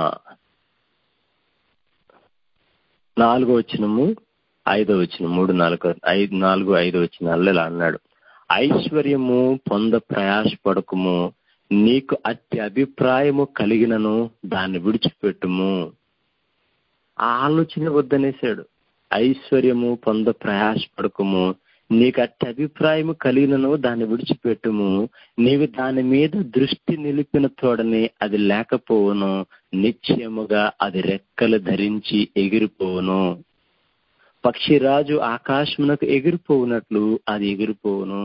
నాలుగో వచనము ఐదో వచనం మూడు నాలుగు ఐదు నాలుగు ఐదు వచనాల్లో ఇలా అన్నాడు ఐశ్వర్యము పొంద ప్రయాసపడకము నీకు అతి అభిప్రాయము కలిగినను దాన్ని విడిచిపెట్టుము ఆ ఆలోచన వద్దనేసాడు ఐశ్వర్యము పొంద ప్రయాసపడకము నీకు అట్టి అభిప్రాయము కలిగినను దాన్ని విడిచిపెట్టుము నీవు దాని మీద దృష్టి నిలిపిన తోడని అది లేకపోవును నిశ్చయముగా అది రెక్కలు ధరించి ఎగిరిపోవును పక్షిరాజు ఆకాశమునకు ఎగిరిపోవునట్లు అది ఎగిరిపోవును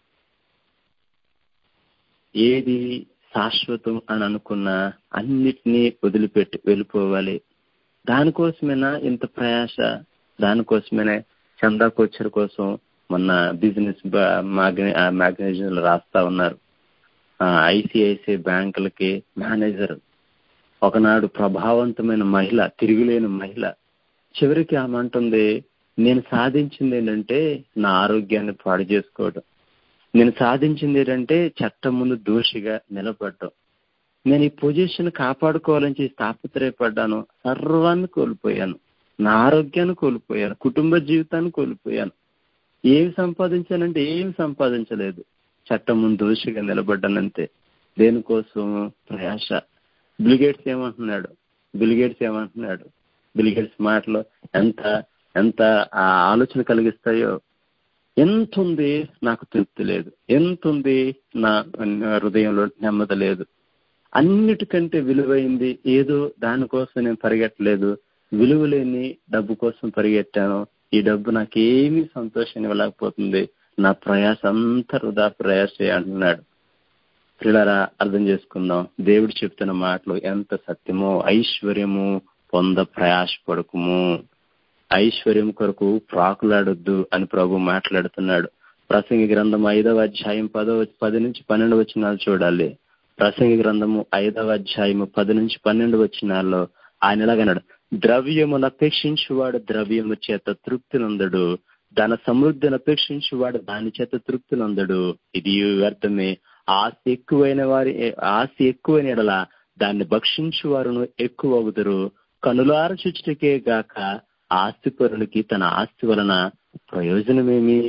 ఏది శాశ్వతం అని అనుకున్నా అన్నిటినీ వదిలిపెట్టి వెళ్ళిపోవాలి దానికోసమేనా ఇంత ప్రయాస దానికోసమేనే చందా కోచర్ కోసం మొన్న బిజినెస్ మ్యాగనైజేషన్ రాస్తా ఉన్నారు ఐసిఐసిఐ బ్యాంకులకి మేనేజర్ ఒకనాడు ప్రభావవంతమైన మహిళ తిరుగులేని మహిళ చివరికి ఆమె అంటుంది నేను సాధించింది ఏంటంటే నా ఆరోగ్యాన్ని పాడు చేసుకోవడం నేను సాధించింది ఏంటంటే చట్టం ముందు దోషిగా నిలబడటం నేను ఈ పొజిషన్ కాపాడుకోవాలని చేసి తాపత్రయపడ్డాను సర్వాన్ని కోల్పోయాను నా ఆరోగ్యాన్ని కోల్పోయాను కుటుంబ జీవితాన్ని కోల్పోయాను ఏమి సంపాదించానంటే ఏమి సంపాదించలేదు చట్టం ముందు దోషిగా నిలబడ్డానంతే దేనికోసం ప్రయాస బిలిగేట్స్ ఏమంటున్నాడు బిలిగేట్స్ ఏమంటున్నాడు బిలిగేట్స్ మాటలు ఎంత ఎంత ఆ ఆలోచన కలిగిస్తాయో ఎంత ఉంది నాకు తృప్తి లేదు ఎంత ఉంది నా హృదయంలో నెమ్మది లేదు అన్నిటికంటే విలువైంది ఏదో దానికోసం నేను పరిగెట్టలేదు విలువ లేని డబ్బు కోసం పరిగెట్టాను ఈ డబ్బు నాకేమీ సంతోషాన్ని ఇవ్వలేకపోతుంది నా ప్రయాస అంతా వృధా ప్రయాసే అంటున్నాడు పిల్లరా అర్థం చేసుకుందాం దేవుడు చెప్తున్న మాటలు ఎంత సత్యమో ఐశ్వర్యము పొంద ప్రయాసపడకుము ఐశ్వర్యం కొరకు ప్రాకులాడొద్దు అని ప్రభు మాట్లాడుతున్నాడు ప్రసంగి గ్రంథం ఐదవ అధ్యాయం పదో పది నుంచి పన్నెండు వచనాలు చూడాలి ప్రసంగి గ్రంథము ఐదవ అధ్యాయము పది నుంచి పన్నెండు వచనాల్లో ఆయన ఎలాగన్నాడు ద్రవ్యమును అపేక్షించువాడు ద్రవ్యము చేత తృప్తి నందడు ధన సమృద్ధిని అపేక్షించువాడు దాని చేత తృప్తి నందడు ఇది వ్యర్థమే ఆశ ఎక్కువైన వారి ఆశ ఎక్కువైన ఎడల దాన్ని భక్షించు వారును ఎక్కువ అవుదురు కనులార చుచుటకే గాక ఆస్తిపరులకి తన ఆస్తి వలన ప్రయోజనమేమి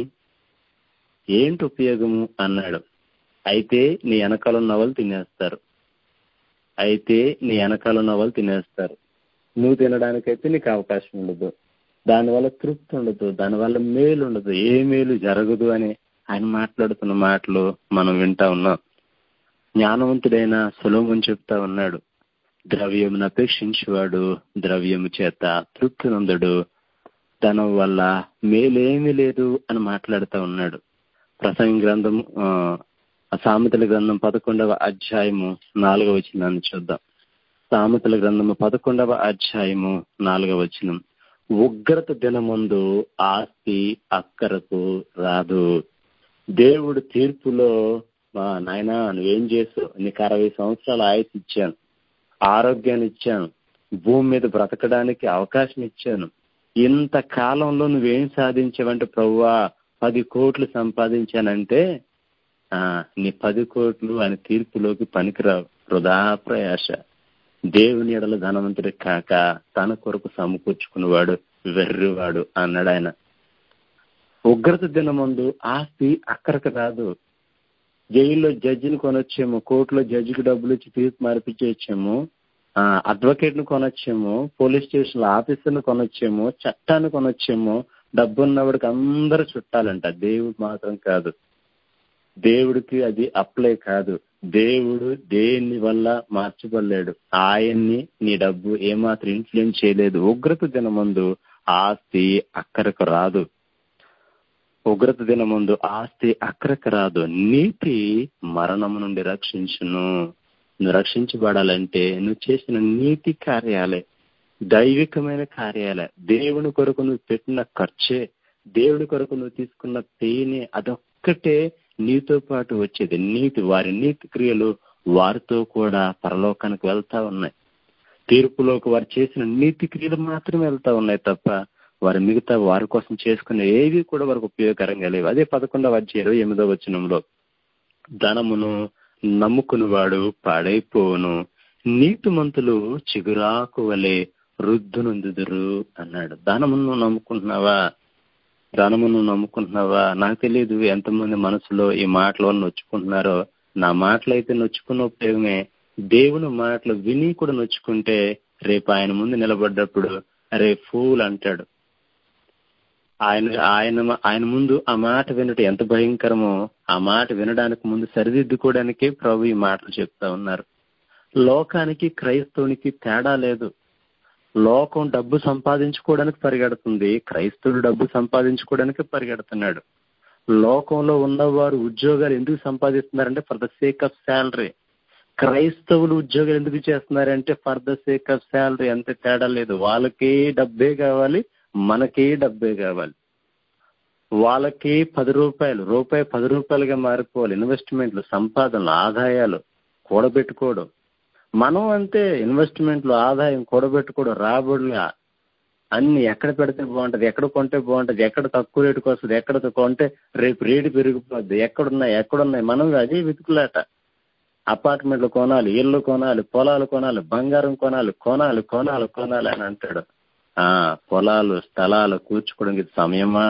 ఏంటి ఉపయోగము అన్నాడు అయితే నీ వెనకాల ఉన్న వాళ్ళు తినేస్తారు అయితే నీ వెనకాల ఉన్న వాళ్ళు తినేస్తారు నువ్వు తినడానికైతే నీకు అవకాశం ఉండదు దానివల్ల తృప్తి ఉండదు దానివల్ల మేలు ఉండదు ఏ మేలు జరగదు అని ఆయన మాట్లాడుతున్న మాటలు మనం వింటా ఉన్నాం జ్ఞానవంతుడైన సులోమని చెప్తా ఉన్నాడు ద్రవ్యమును అపేక్షించేవాడు ద్రవ్యము చేత తృప్తి నందడు ధనం వల్ల మేలేమీ లేదు అని మాట్లాడుతూ ఉన్నాడు ప్రసంగ గ్రంథం సామెతల గ్రంథం పదకొండవ అధ్యాయము నాలుగవ వచనాన్ని చూద్దాం సామెతల గ్రంథము పదకొండవ అధ్యాయము నాలుగవ వచనం ఉగ్రత దినముందు ఆస్తి అక్కరకు రాదు దేవుడు తీర్పులో మా నాయన నువ్వేం చేసావు నీకు అరవై సంవత్సరాలు ఆయుస్ ఇచ్చాను ఆరోగ్యాన్ని ఇచ్చాను భూమి మీద బ్రతకడానికి అవకాశం ఇచ్చాను ఇంత కాలంలో నువ్వేం సాధించావంటే ప్రవ్వా పది కోట్లు సంపాదించానంటే ఆ నీ పది కోట్లు అని తీర్పులోకి పనికిరావు వృధా ప్రయాస దేవుని ఎడల ధనవంతుడి కాక తన కొరకు సమకూర్చుకున్నవాడు వెర్రివాడు అన్నాడు ఆయన ఉగ్రత దినమందు ఆస్తి అక్కడికి రాదు జైల్లో జడ్జిని కొనొచ్చేమో కోర్టులో జడ్జికి డబ్బులు ఇచ్చి తీర్పు మార్పించేచ్చేమో అడ్వకేట్ ను కొనొచ్చేమో పోలీస్ స్టేషన్ ఆఫీసర్ను కొనొచ్చేమో చట్టాన్ని కొనొచ్చేమో డబ్బు ఉన్నవాడికి అందరు చుట్టాలంట దేవుడు మాత్రం కాదు దేవుడికి అది అప్లై కాదు దేవుడు దేని వల్ల మార్చబడలేడు ఆయన్ని నీ డబ్బు ఏమాత్రం ఇన్ఫ్లుయెన్స్ చేయలేదు ఉగ్రత దినమందు ఆస్తి అక్కరకు రాదు ఉగ్రత దినముందు ఆస్తి అక్కరకు రాదు నీతి మరణము నుండి రక్షించును నువ్వు రక్షించబడాలంటే నువ్వు చేసిన నీతి కార్యాలే దైవికమైన కార్యాలే దేవుని కొరకు నువ్వు పెట్టిన ఖర్చే దేవుడి కొరకు నువ్వు తీసుకున్న తేనె అదొక్కటే నీతో పాటు వచ్చేది నీతి వారి నీతి క్రియలు వారితో కూడా పరలోకానికి వెళ్తా ఉన్నాయి తీర్పులోకి వారు చేసిన నీతి క్రియలు మాత్రమే వెళ్తా ఉన్నాయి తప్ప వారి మిగతా వారి కోసం చేసుకునే ఏవి కూడా వారికి ఉపయోగకరంగా లేవు అదే పదకొండవ అధ్యాయం ఎనిమిదవ వచనంలో ధనమును నమ్ముకునివాడు పాడైపోను నీతిమంతులు చిగురాకు వలె రుద్దునుందుదురు అన్నాడు ధనమును నమ్ముకుంటున్నావా ధనమును నమ్ముకుంటున్నావా నాకు తెలియదు ఎంతమంది మనసులో ఈ మాటలు నొచ్చుకుంటున్నారో నా మాటలు అయితే నొచ్చుకున్న ఉపయోగమే దేవుని మాటలు విని కూడా నొచ్చుకుంటే రేపు ఆయన ముందు నిలబడ్డప్పుడు అరే ఫూల్ అంటాడు ఆయన ఆయన ఆయన ముందు ఆ మాట వినటం ఎంత భయంకరమో ఆ మాట వినడానికి ముందు సరిదిద్దుకోవడానికే ప్రభు ఈ మాటలు చెప్తా ఉన్నారు లోకానికి క్రైస్తవునికి తేడా లేదు లోకం డబ్బు సంపాదించుకోవడానికి పరిగెడుతుంది క్రైస్తవుడు డబ్బు సంపాదించుకోవడానికి పరిగెడుతున్నాడు లోకంలో ఉన్నవారు ఉద్యోగాలు ఎందుకు సంపాదిస్తున్నారంటే for the sake of salary క్రైస్తవులు ఉద్యోగాలు ఎందుకు చేస్తున్నారంటే for the sake of salary అంత తేడా లేదు వాళ్ళకి డబ్బే కావాలి మనకి డబ్బే కావాలి వాళ్ళకి పది రూపాయలు రూపాయి పది రూపాయలుగా మారిపోవాలి ఇన్వెస్ట్మెంట్లు సంపాదనలు ఆదాయాలు కూడబెట్టుకోవడం మనం అంతే ఇన్వెస్ట్మెంట్లు ఆదాయం కూడబెట్టుకోవడం రాబడులుగా అన్ని ఎక్కడ పెడితే బాగుంటది ఎక్కడ కొంటే బాగుంటది ఎక్కడ తక్కువ రేటుకి వస్తుంది ఎక్కడ కొంటే రేపు రేటు పెరిగిపోద్ది ఎక్కడున్నాయి ఎక్కడున్నాయి మనం అదే వెతుకులాట అపార్ట్మెంట్లు కొనాలి ఇల్లు కొనాలి పొలాలు కొనాలి బంగారం కొనాలి కొనాలి కొనాలి కొనాలి అని అంటాడు ఆ పొలాలు స్థలాలు కూర్చుకోవడానికి ఇది సమయమా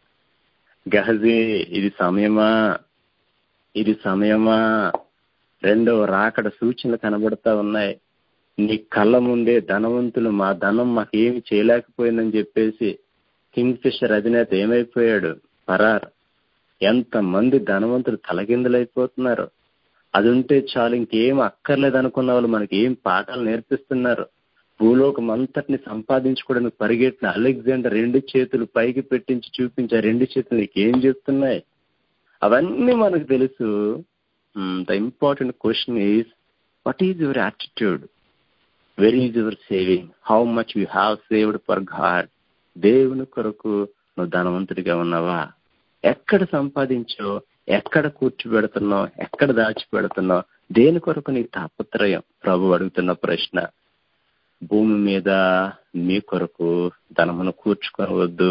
గహజీ ఇది సమయమా ఇది సమయమా రెండవ రాకడ సూచనలు కనబడతా ఉన్నాయి నీ కళ్ళ ముందే ధనవంతులు మా ధనం మాకు ఏమి చేయలేకపోయిందని చెప్పేసి కింగ్ ఫిషర్ అధినేత ఏమైపోయాడు పరార్ ఎంత మంది ధనవంతులు తలకిందులైపోతున్నారు అది ఉంటే చాలు ఇంకేం అక్కర్లేదు అనుకున్న వాళ్ళు మనకి ఏం పాఠాలు నేర్పిస్తున్నారు భూలోకం అంతటిని సంపాదించుకోవడానికి పరిగెట్టిన అలెగ్జాండర్ రెండు చేతులు పైకి పెట్టించి చూపించి ఆ రెండు చేతులు నీకు ఏం చెప్తున్నాయి అవన్నీ మనకు తెలుసు the important question is what is your attitude very is your saving how much you have saved for God దేవుని కొరకు నువ్వు ధనవంతుడిగా ఉన్నావా ఎక్కడ సంపాదించో ఎక్కడ కూర్చోబెడుతున్నావు ఎక్కడ దాచిపెడుతున్నావు దేని కొరకు నీ తాపత్రయం ప్రభు అడుగుతున్న ప్రశ్న భూమి మీద మీ కొరకు ధనమును కూర్చుకొనవద్దు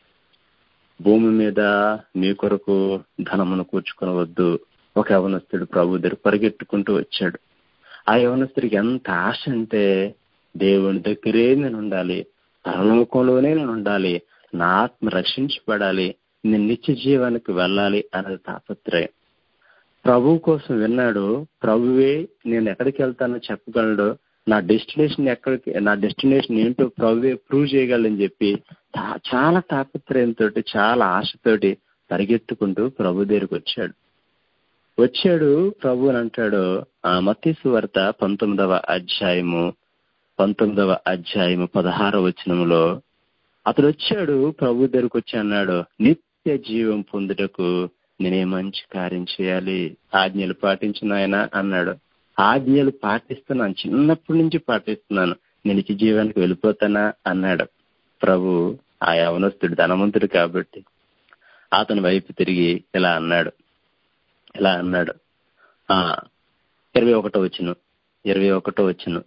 భూమి మీద మీ కొరకు ధనమును కూర్చుకొనవద్దు ఒక యవనస్తుడు ప్రభు దగ్గర పరిగెట్టుకుంటూ వచ్చాడు ఆ యవనస్తుడికి ఎంత ఆశ అంటే దేవుని దగ్గరే నేను ఉండాలి పరలోకంలోనే నేను ఉండాలి నా ఆత్మ రక్షించబడాలి నేను నిత్య జీవానికి వెళ్ళాలి అనేది తాపత్రయం ప్రభు కోసం విన్నాడు ప్రభువే నేను ఎక్కడికి వెళ్తానో చెప్పగలడు నా డెస్టినేషన్ ఎక్కడికి నా డెస్టినేషన్ ఏంటో ప్రభువే ప్రూవ్ చేయగలని చెప్పి తా- చాలా తాపత్రయంతో చాలా ఆశతోటి పరిగెత్తుకుంటూ ప్రభు దగ్గరికి వచ్చాడు వచ్చాడు ప్రభు అని అంటాడు ఆ మత్తీసు వార్త పంతొమ్మిదవ అధ్యాయము పంతొమ్మిదవ అధ్యాయము పదహార వచనములో అతడు వచ్చాడు ప్రభు దగ్గరకు వచ్చి అన్నాడు నిత్య జీవం పొందుటకు నేనే మంచి కార్యం చేయాలి ఆజ్ఞలు పాటించిన ఆయన అన్నాడు ఆజ్ఞలు పాటిస్తున్నాను చిన్నప్పటి నుంచి పాటిస్తున్నాను నేను నిత్య జీవానికి వెళ్ళిపోతానా అన్నాడు ప్రభు ఆ యవనస్తుడు ధనవంతుడు కాబట్టి అతని వైపు తిరిగి ఇలా అన్నాడు ఇలా అన్నాడు ఆ ఇరవై ఒకటో వచ్చును ఇరవై ఒకటో వచ్చును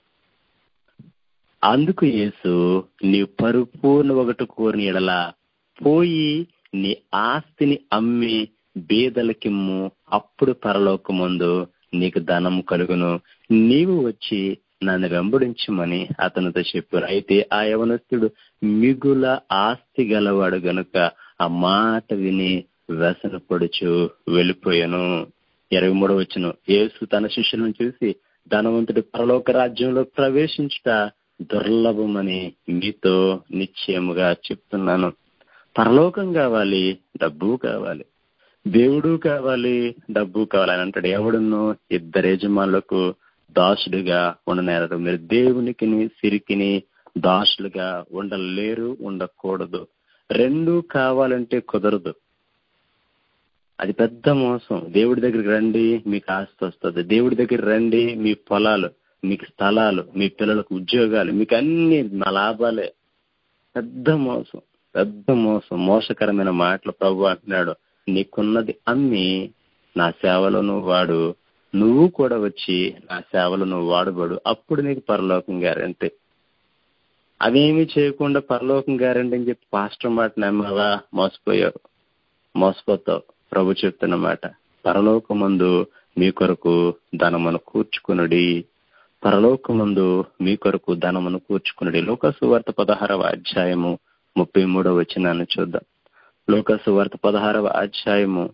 అందుకు యేసు నీ పరిపూర్ణ ఒకటి కోరిన ఎడల పోయి నీ ఆస్తిని అమ్మి బీదలకిమ్ము అప్పుడు పరలోకమందు నీకు ధనం కలుగును నీవు వచ్చి నన్ను వెంబడించమని అతనితో చెప్పారు అయితే ఆ యవనస్తుడు మిగుల ఆస్తి గలవాడు గనుక ఆ మాట విని వ్యసన పడుచు వెళ్ళిపోయాను ఇరవై మూడవ వచ్చును యేసు తన శిష్యులను చూసి ధనవంతుడి పరలోక రాజ్యంలో ప్రవేశించుట దుర్లభమని మీతో నిశ్చయముగా చెప్తున్నాను పరలోకం కావాలి డబ్బు కావాలి దేవుడు కావాలి డబ్బు కావాలి అని అంటాడు ఎవడును ఇద్దరు యజమానులకు దాసుడుగా ఉండనేరరు మీరు దేవునికిని సిరికిని దాసులుగా ఉండలేరు ఉండకూడదు రెండు కావాలంటే కుదరదు అది పెద్ద మోసం దేవుడి దగ్గరికి రండి మీకు ఆస్తి వస్తుంది దేవుడి దగ్గర రండి మీ పొలాలు మీకు స్థలాలు మీ పిల్లలకు ఉద్యోగాలు మీకు అన్ని మా లాభాలే పెద్ద మోసం పెద్ద మోసం మోసకరమైన మాటలు ప్రభు అంటున్నాడు నీకున్నది అమ్మి నా సేవలో నువ్వు వాడు నువ్వు కూడా వచ్చి నా సేవలో నువ్వు వాడబడు అప్పుడు నీకు పరలోకం గ్యారంటీ అవేమీ చేయకుండా పరలోకం గ్యారంటీ అని చెప్పి పాస్టర్ మాట నమ్మవా మోసపోయావు మోసపోతావు ప్రభు చెప్తున్న మాట పరలోకమందు మీ కొరకు ధనమును కూర్చుకునుడి పరలోకమందు మీ కొరకు ధనమును కూర్చుకునుడి లోకసు వార్త పదహారవ అధ్యాయము ముప్పై మూడవ వచనాన్ని చూద్దాం లోకసు వార్త పదహారవ అధ్యాయము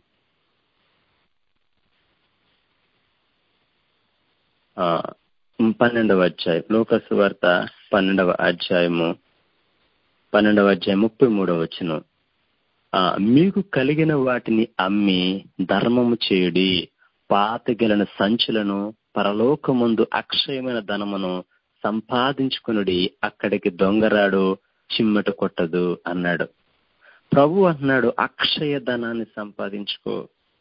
ఆ, పన్నెండవ అధ్యాయం లోకసు వార్త పన్నెండవ అధ్యాయము పన్నెండవ అధ్యాయం ముప్పై మూడవ వచనం ఆ, మీకు కలిగిన వాటిని అమ్మి ధర్మము చేయుడి పాతగిలిన సంచులను పరలోకముందు అక్షయమైన ధనమును సంపాదించుకునుడి అక్కడికి దొంగరాడు చిమ్మట కొట్టదు అన్నాడు ప్రభు అంటున్నాడు అక్షయ ధనాన్ని సంపాదించుకో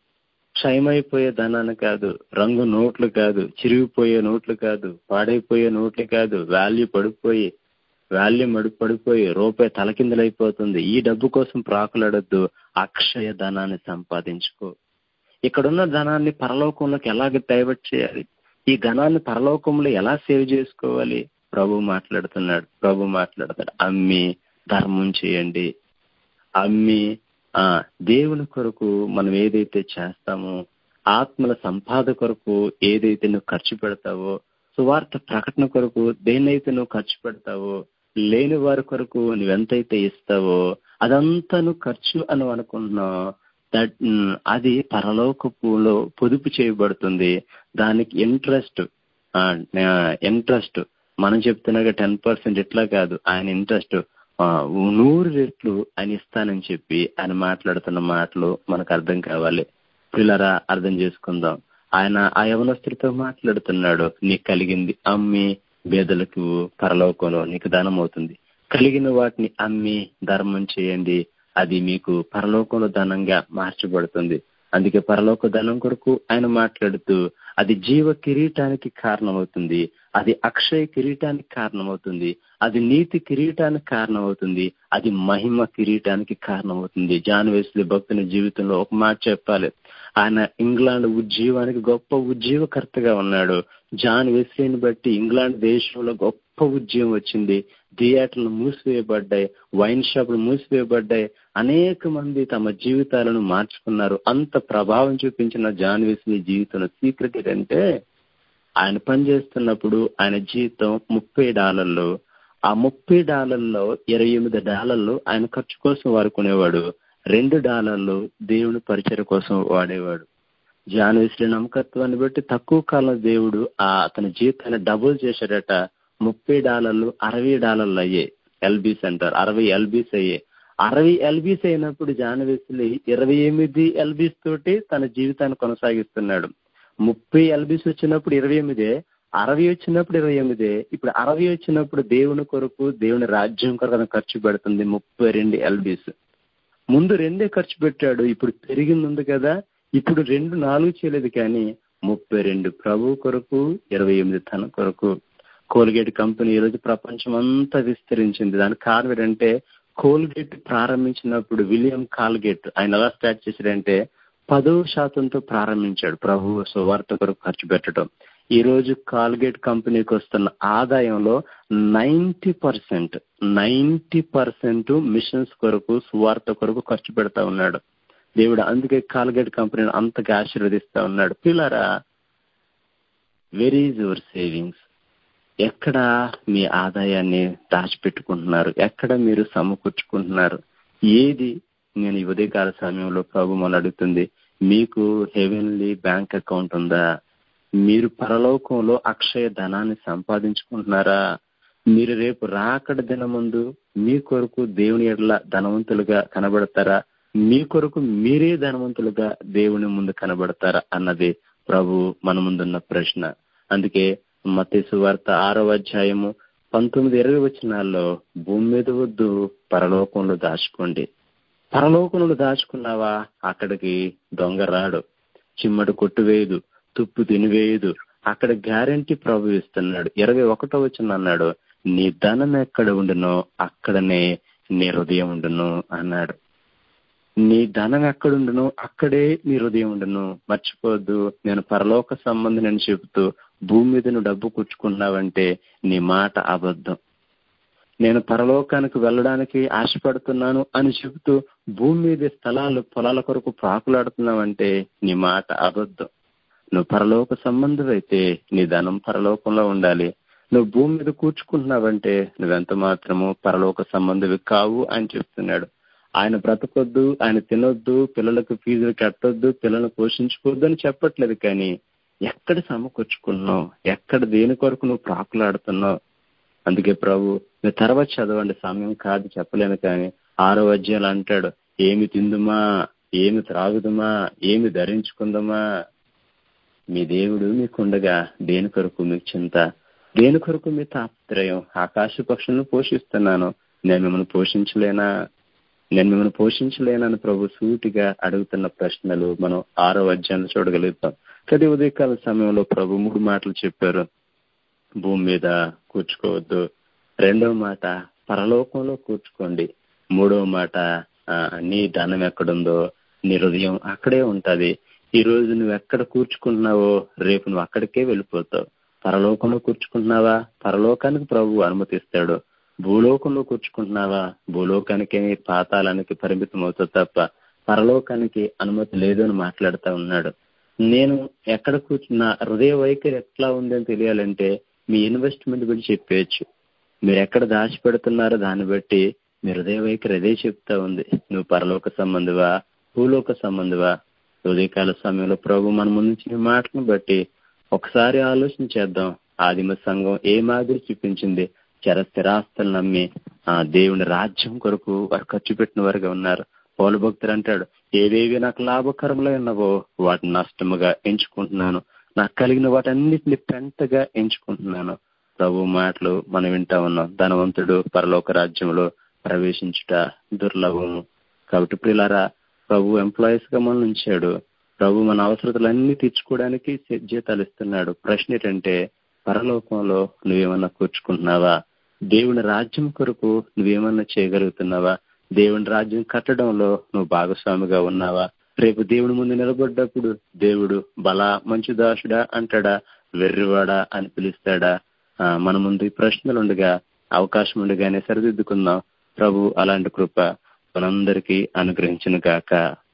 క్షయమైపోయే ధనాన్ని కాదు రంగు నోట్లు కాదు చిరిగిపోయే నోట్లు కాదు పాడైపోయే నోట్లు కాదు వాల్యూ పడిపోయి వాల్యూ మడి పడిపోయి రూపాయి తలకిందులైపోతుంది ఈ డబ్బు కోసం ప్రాకులాడొద్దు అక్షయ ధనాన్ని సంపాదించుకో ఇక్కడున్న ధనాన్ని పరలోకంలోకి ఎలాగ డైవర్ట్ చేయాలి ఈ ధనాన్ని పరలోకంలో ఎలా సేవ్ చేసుకోవాలి ప్రభు మాట్లాడుతున్నాడు ప్రభు మాట్లాడుతాడు అమ్మి ధర్మం చేయండి అమ్మి ఆ దేవుని కొరకు మనం ఏదైతే చేస్తామో ఆత్మల సంపాద కొరకు ఏదైతే నువ్వు ఖర్చు పెడతావో సువార్త ప్రకటన కొరకు దేన్నైతే నువ్వు ఖర్చు పెడతావో లేని వారి కొరకు నువ్వెంతైతే ఇస్తావో అదంతా నువ్వు ఖర్చు అని అనుకుంటున్నావు దట్ అది పరలోకపులో పొదుపు చేయబడుతుంది దానికి ఇంట్రెస్ట్ ఇంట్రెస్ట్ మనం చెప్తున్నాగా టెన్ పర్సెంట్ ఇట్లా కాదు ఆయన ఇంట్రెస్ట్ నూరు రెట్లు ఆయన ఇస్తానని చెప్పి ఆయన మాట్లాడుతున్న మాటలు మనకు అర్థం కావాలి పిల్లరా అర్థం చేసుకుందాం ఆయన ఆ యవనస్తుడితో మాట్లాడుతున్నాడు నీకు కలిగింది అమ్మి బేదలకు పరలోకంలో నీకు ధనం అవుతుంది కలిగిన వాటిని అమ్మి ధర్మం చేయండి అది మీకు పరలోకంలో ధనంగా మార్చబడుతుంది అందుకే పరలోక ధనం కొరకు ఆయన మాట్లాడుతూ అది జీవ కిరీటానికి కారణమవుతుంది అది అక్షయ కిరీటానికి కారణమవుతుంది అది నీతి కిరీటానికి కారణమవుతుంది అది మహిమ కిరీటానికి కారణమవుతుంది జాన్ వెస్లీ భక్తుని జీవితంలో ఒక మాట చెప్పాలి ఆయన ఇంగ్లాండ్ ఉజ్జీవానికి గొప్ప ఉజ్జీవకర్తగా ఉన్నాడు జాన్ వెస్లీని బట్టి ఇంగ్లాండ్ దేశంలో గొప్ప ఉద్యమం వచ్చింది థియేటర్లు మూసివేయబడ్డాయి వైన్ షాపులు మూసివేయబడ్డాయి అనేక మంది తమ జీవితాలను మార్చుకున్నారు అంత ప్రభావం చూపించిన జాన్ వెస్లీ జీవితంలో సీక్రెట్ ఏంటంటే ఆయన పనిచేస్తున్నప్పుడు ఆయన జీతం ముప్పై డాలర్లు ఆ ముప్పై డాలర్లో ఇరవై ఎనిమిది డాలర్లు ఆయన ఖర్చు కోసం వాడుకునేవాడు రెండు డాలర్లు దేవుని పరిచయ కోసం వాడేవాడు జానవేశ్వరి నమ్మకత్వాన్ని బట్టి తక్కువ కాలం దేవుడు ఆ అతని జీవితాన్ని డబుల్ చేశాడట ముప్పై డాలర్లు అరవై డాలర్లు అయ్యాయి ఎల్బీస్ అంటారు అరవై ఎల్బీస్ అయ్యాయి అరవై ఎల్బీస్ అయినప్పుడు జానవేశ్వరి ఇరవై ఎనిమిది ఎల్బీస్ తోటి తన జీవితాన్ని కొనసాగిస్తున్నాడు ముప్పై ఎల్బీస్ వచ్చినప్పుడు ఇరవై ఎనిమిదే అరవై వచ్చినప్పుడు ఇరవై ఎనిమిదే ఇప్పుడు అరవై వచ్చినప్పుడు దేవుని కొరకు దేవుని రాజ్యం కొరకు అతను ఖర్చు పెడుతుంది ముప్పై రెండు ఎల్బీస్ ముందు రెండే ఖర్చు పెట్టాడు ఇప్పుడు పెరిగింది ఉంది కదా ఇప్పుడు రెండు నాలుగు చేయలేదు కానీ ముప్పై రెండు ప్రభు కొరకు ఇరవై ఎనిమిది తన కొరకు కోల్గేట్ కంపెనీ ఈరోజు ప్రపంచం అంతా విస్తరించింది దానికి కారణం ఏంటంటే కోల్గేట్ ప్రారంభించినప్పుడు విలియం కాల్గేట్ ఆయన ఎలా స్టార్ట్ చేశాడంటే పదో శాతంతో ప్రారంభించాడు ప్రభు సువార్త కొరకు ఖర్చు పెట్టడం ఈ రోజు కాల్గేట్ కంపెనీకి వస్తున్న ఆదాయంలో ninety percent ninety percent missions కొరకు సువార్త కొరకు ఖర్చు పెడతా ఉన్నాడు దేవుడు అందుకే కాల్గేట్ కంపెనీని అంతగా ఆశీర్వదిస్తా ఉన్నాడు పిల్లరా వెరీ ఈజ్ యువర్ సేవింగ్స్ ఎక్కడ మీ ఆదాయాన్ని దాచిపెట్టుకుంటున్నారు ఎక్కడ మీరు సమకూర్చుకుంటున్నారు ఏది నేను ఈ ఉదయకాల సమయంలో ప్రభు మన అడుగుతుంది మీకు హెవెన్లీ బ్యాంక్ అకౌంట్ ఉందా మీరు పరలోకంలో అక్షయ ధనాన్ని సంపాదించుకుంటున్నారా మీరు రేపు రాకడ దినముందు మీ కొరకు దేవుని ఎడల ధనవంతులుగా కనబడతారా మీ కొరకు మీరే ధనవంతులుగా దేవుని ముందు కనబడతారా అన్నది ప్రభు మన ముందున్న ప్రశ్న అందుకే మతేసు వార్త ఆరో అధ్యాయము పంతొమ్మిది ఇరవై వచనాల్లో భూమి మీద వద్దు పరలోకంలో దాచుకోండి పరలోకంలో దాచుకున్నావా అక్కడికి దొంగ రాడు చిమ్మడు కొట్టువేయదు తుప్పు తినివేయదు అక్కడ గ్యారంటీ ప్రభు ఇస్తున్నాడు ఇరవై ఒకటో వచ్చిన అన్నాడు నీ ధనం ఎక్కడ ఉండునో అక్కడనే నీ హృదయం ఉండును అన్నాడు నీ ధనం ఎక్కడుండును అక్కడే నీ హృదయం ఉండును మర్చిపోవద్దు నేను పరలోక సంబంధం నేను చెబుతూ భూమి మీద నువ్వు డబ్బు కూర్చుకున్నావంటే నీ మాట అబద్ధం నేను పరలోకానికి వెళ్ళడానికి ఆశపడుతున్నాను అని చెబుతూ భూమి మీద స్థలాలు పొలాల కొరకు ప్రాకులాడుతున్నావంటే నీ మాట అబద్ధం నువ్వు పరలోక సంబంధం అయితే నీ ధనం పరలోకంలో ఉండాలి నువ్వు భూమి మీద కూర్చుకుంటున్నావంటే నువ్వెంత మాత్రము పరలోక సంబంధవి కావు అని చెప్తున్నాడు ఆయన బ్రతకొద్దు ఆయన తినొద్దు పిల్లలకు ఫీజులు కట్టొద్దు పిల్లలను పోషించుకోవద్దు అని చెప్పట్లేదు కానీ ఎక్కడ సమకూర్చుకున్నావు ఎక్కడ దేని కొరకు నువ్వు ప్రాకులాడుతున్నావు అందుకే ప్రభు మీరు తర్వాత చదవండి సమయం కాదు చెప్పలేను కానీ ఆరో అధ్యాయులు అంటాడు ఏమి తిందుమా ఏమి త్రాగుదుమా ఏమి ధరించుకుందామా మీ దేవుడు మీకుండగా దేని కొరకు మీకు చింత దేని కొరకు మీ తాపత్రయం ఆకాశ పక్షులను పోషిస్తున్నాను నేను మిమ్మల్ని పోషించలేనా నేను మిమ్మల్ని పోషించలేనని ప్రభు సూటిగా అడుగుతున్న ప్రశ్నలు మనం ఆరో అధ్యాయంలో చూడగలుగుతాం కది ఉదయకాల సమయంలో ప్రభు మూడు మాటలు చెప్పారు భూమి మీద కూర్చుకోవద్దు రెండవ మాట పరలోకంలో కూర్చుకోండి మూడవ మాట నీ ధనం ఎక్కడుందో నీ హృదయం అక్కడే ఉంటది ఈ రోజు నువ్వు ఎక్కడ కూర్చుకుంటున్నావో రేపు నువ్వు అక్కడికే వెళ్ళిపోతావు పరలోకంలో కూర్చుకుంటున్నావా పరలోకానికి ప్రభు అనుమతిస్తాడు భూలోకంలో కూర్చుకుంటున్నావా భూలోకానికి పాతాళానికి పరిమితం అవుతావు తప్ప పరలోకానికి అనుమతి లేదు అని మాట్లాడుతూ ఉన్నాడు నేను ఎక్కడ కూర్చున్నా హృదయ వైఖరి ఎట్లా ఉందని తెలియాలంటే మీ ఇన్వెస్ట్మెంట్ గురించి చెప్పేయచ్చు మీరు ఎక్కడ దాచి పెడుతున్నారో దాన్ని బట్టి మీ హృదయ వైఖరి అదే చెప్తా ఉంది నువ్వు పరలోక సంబంధివా భూలోక సంబంధివా ఉదయకాల సమయంలో ప్రభు మన ముందు మాటలను బట్టి ఒకసారి ఆలోచన చేద్దాం ఆదిమ సంఘం ఏ మాదిరి చూపించింది చర స్థిరాస్తులు నమ్మి ఆ దేవుని రాజ్యం కొరకు వారు ఖర్చు పెట్టిన వారుగా ఉన్నారు పౌల భక్తులు అంటాడు ఏవేవి నాకు లాభకరములో ఉన్నవో వాటిని నష్టముగా ఎంచుకుంటున్నాను నాకు కలిగిన వాటన్నిటిని పెంటగా ఎంచుకుంటున్నాను ప్రభు మాటలు మనం వింటా ఉన్నాం ధనవంతుడు పరలోక రాజ్యంలో ప్రవేశించుట దుర్లభము కాబట్టి ప్రిలారా ప్రభు ఎంప్లాయీస్ గా మనం ఉంచాడు ప్రభు మన అవసరతలన్నీ తీర్చుకోవడానికి జీతాలు ఇస్తున్నాడు ప్రశ్న ఏంటంటే పరలోకంలో నువ్వేమన్నా కూర్చుకుంటున్నావా దేవుని రాజ్యం కొరకు నువ్వేమన్నా చేయగలుగుతున్నావా దేవుని రాజ్యం కట్టడంలో నువ్వు భాగస్వామిగా ఉన్నావా రేపు దేవుని ముందు నిలబడ్డప్పుడు దేవుడు బలా మంచి దాసుడా అంటాడా వెర్రివాడా అని పిలుస్తాడా మన ముందు ఈ ప్రశ్నలు ఉండగా అవకాశం ఉండగానే సరిదిద్దుకుందాం ప్రభు అలాంటి కృప మనందరికీ అనుగ్రహించిన గాక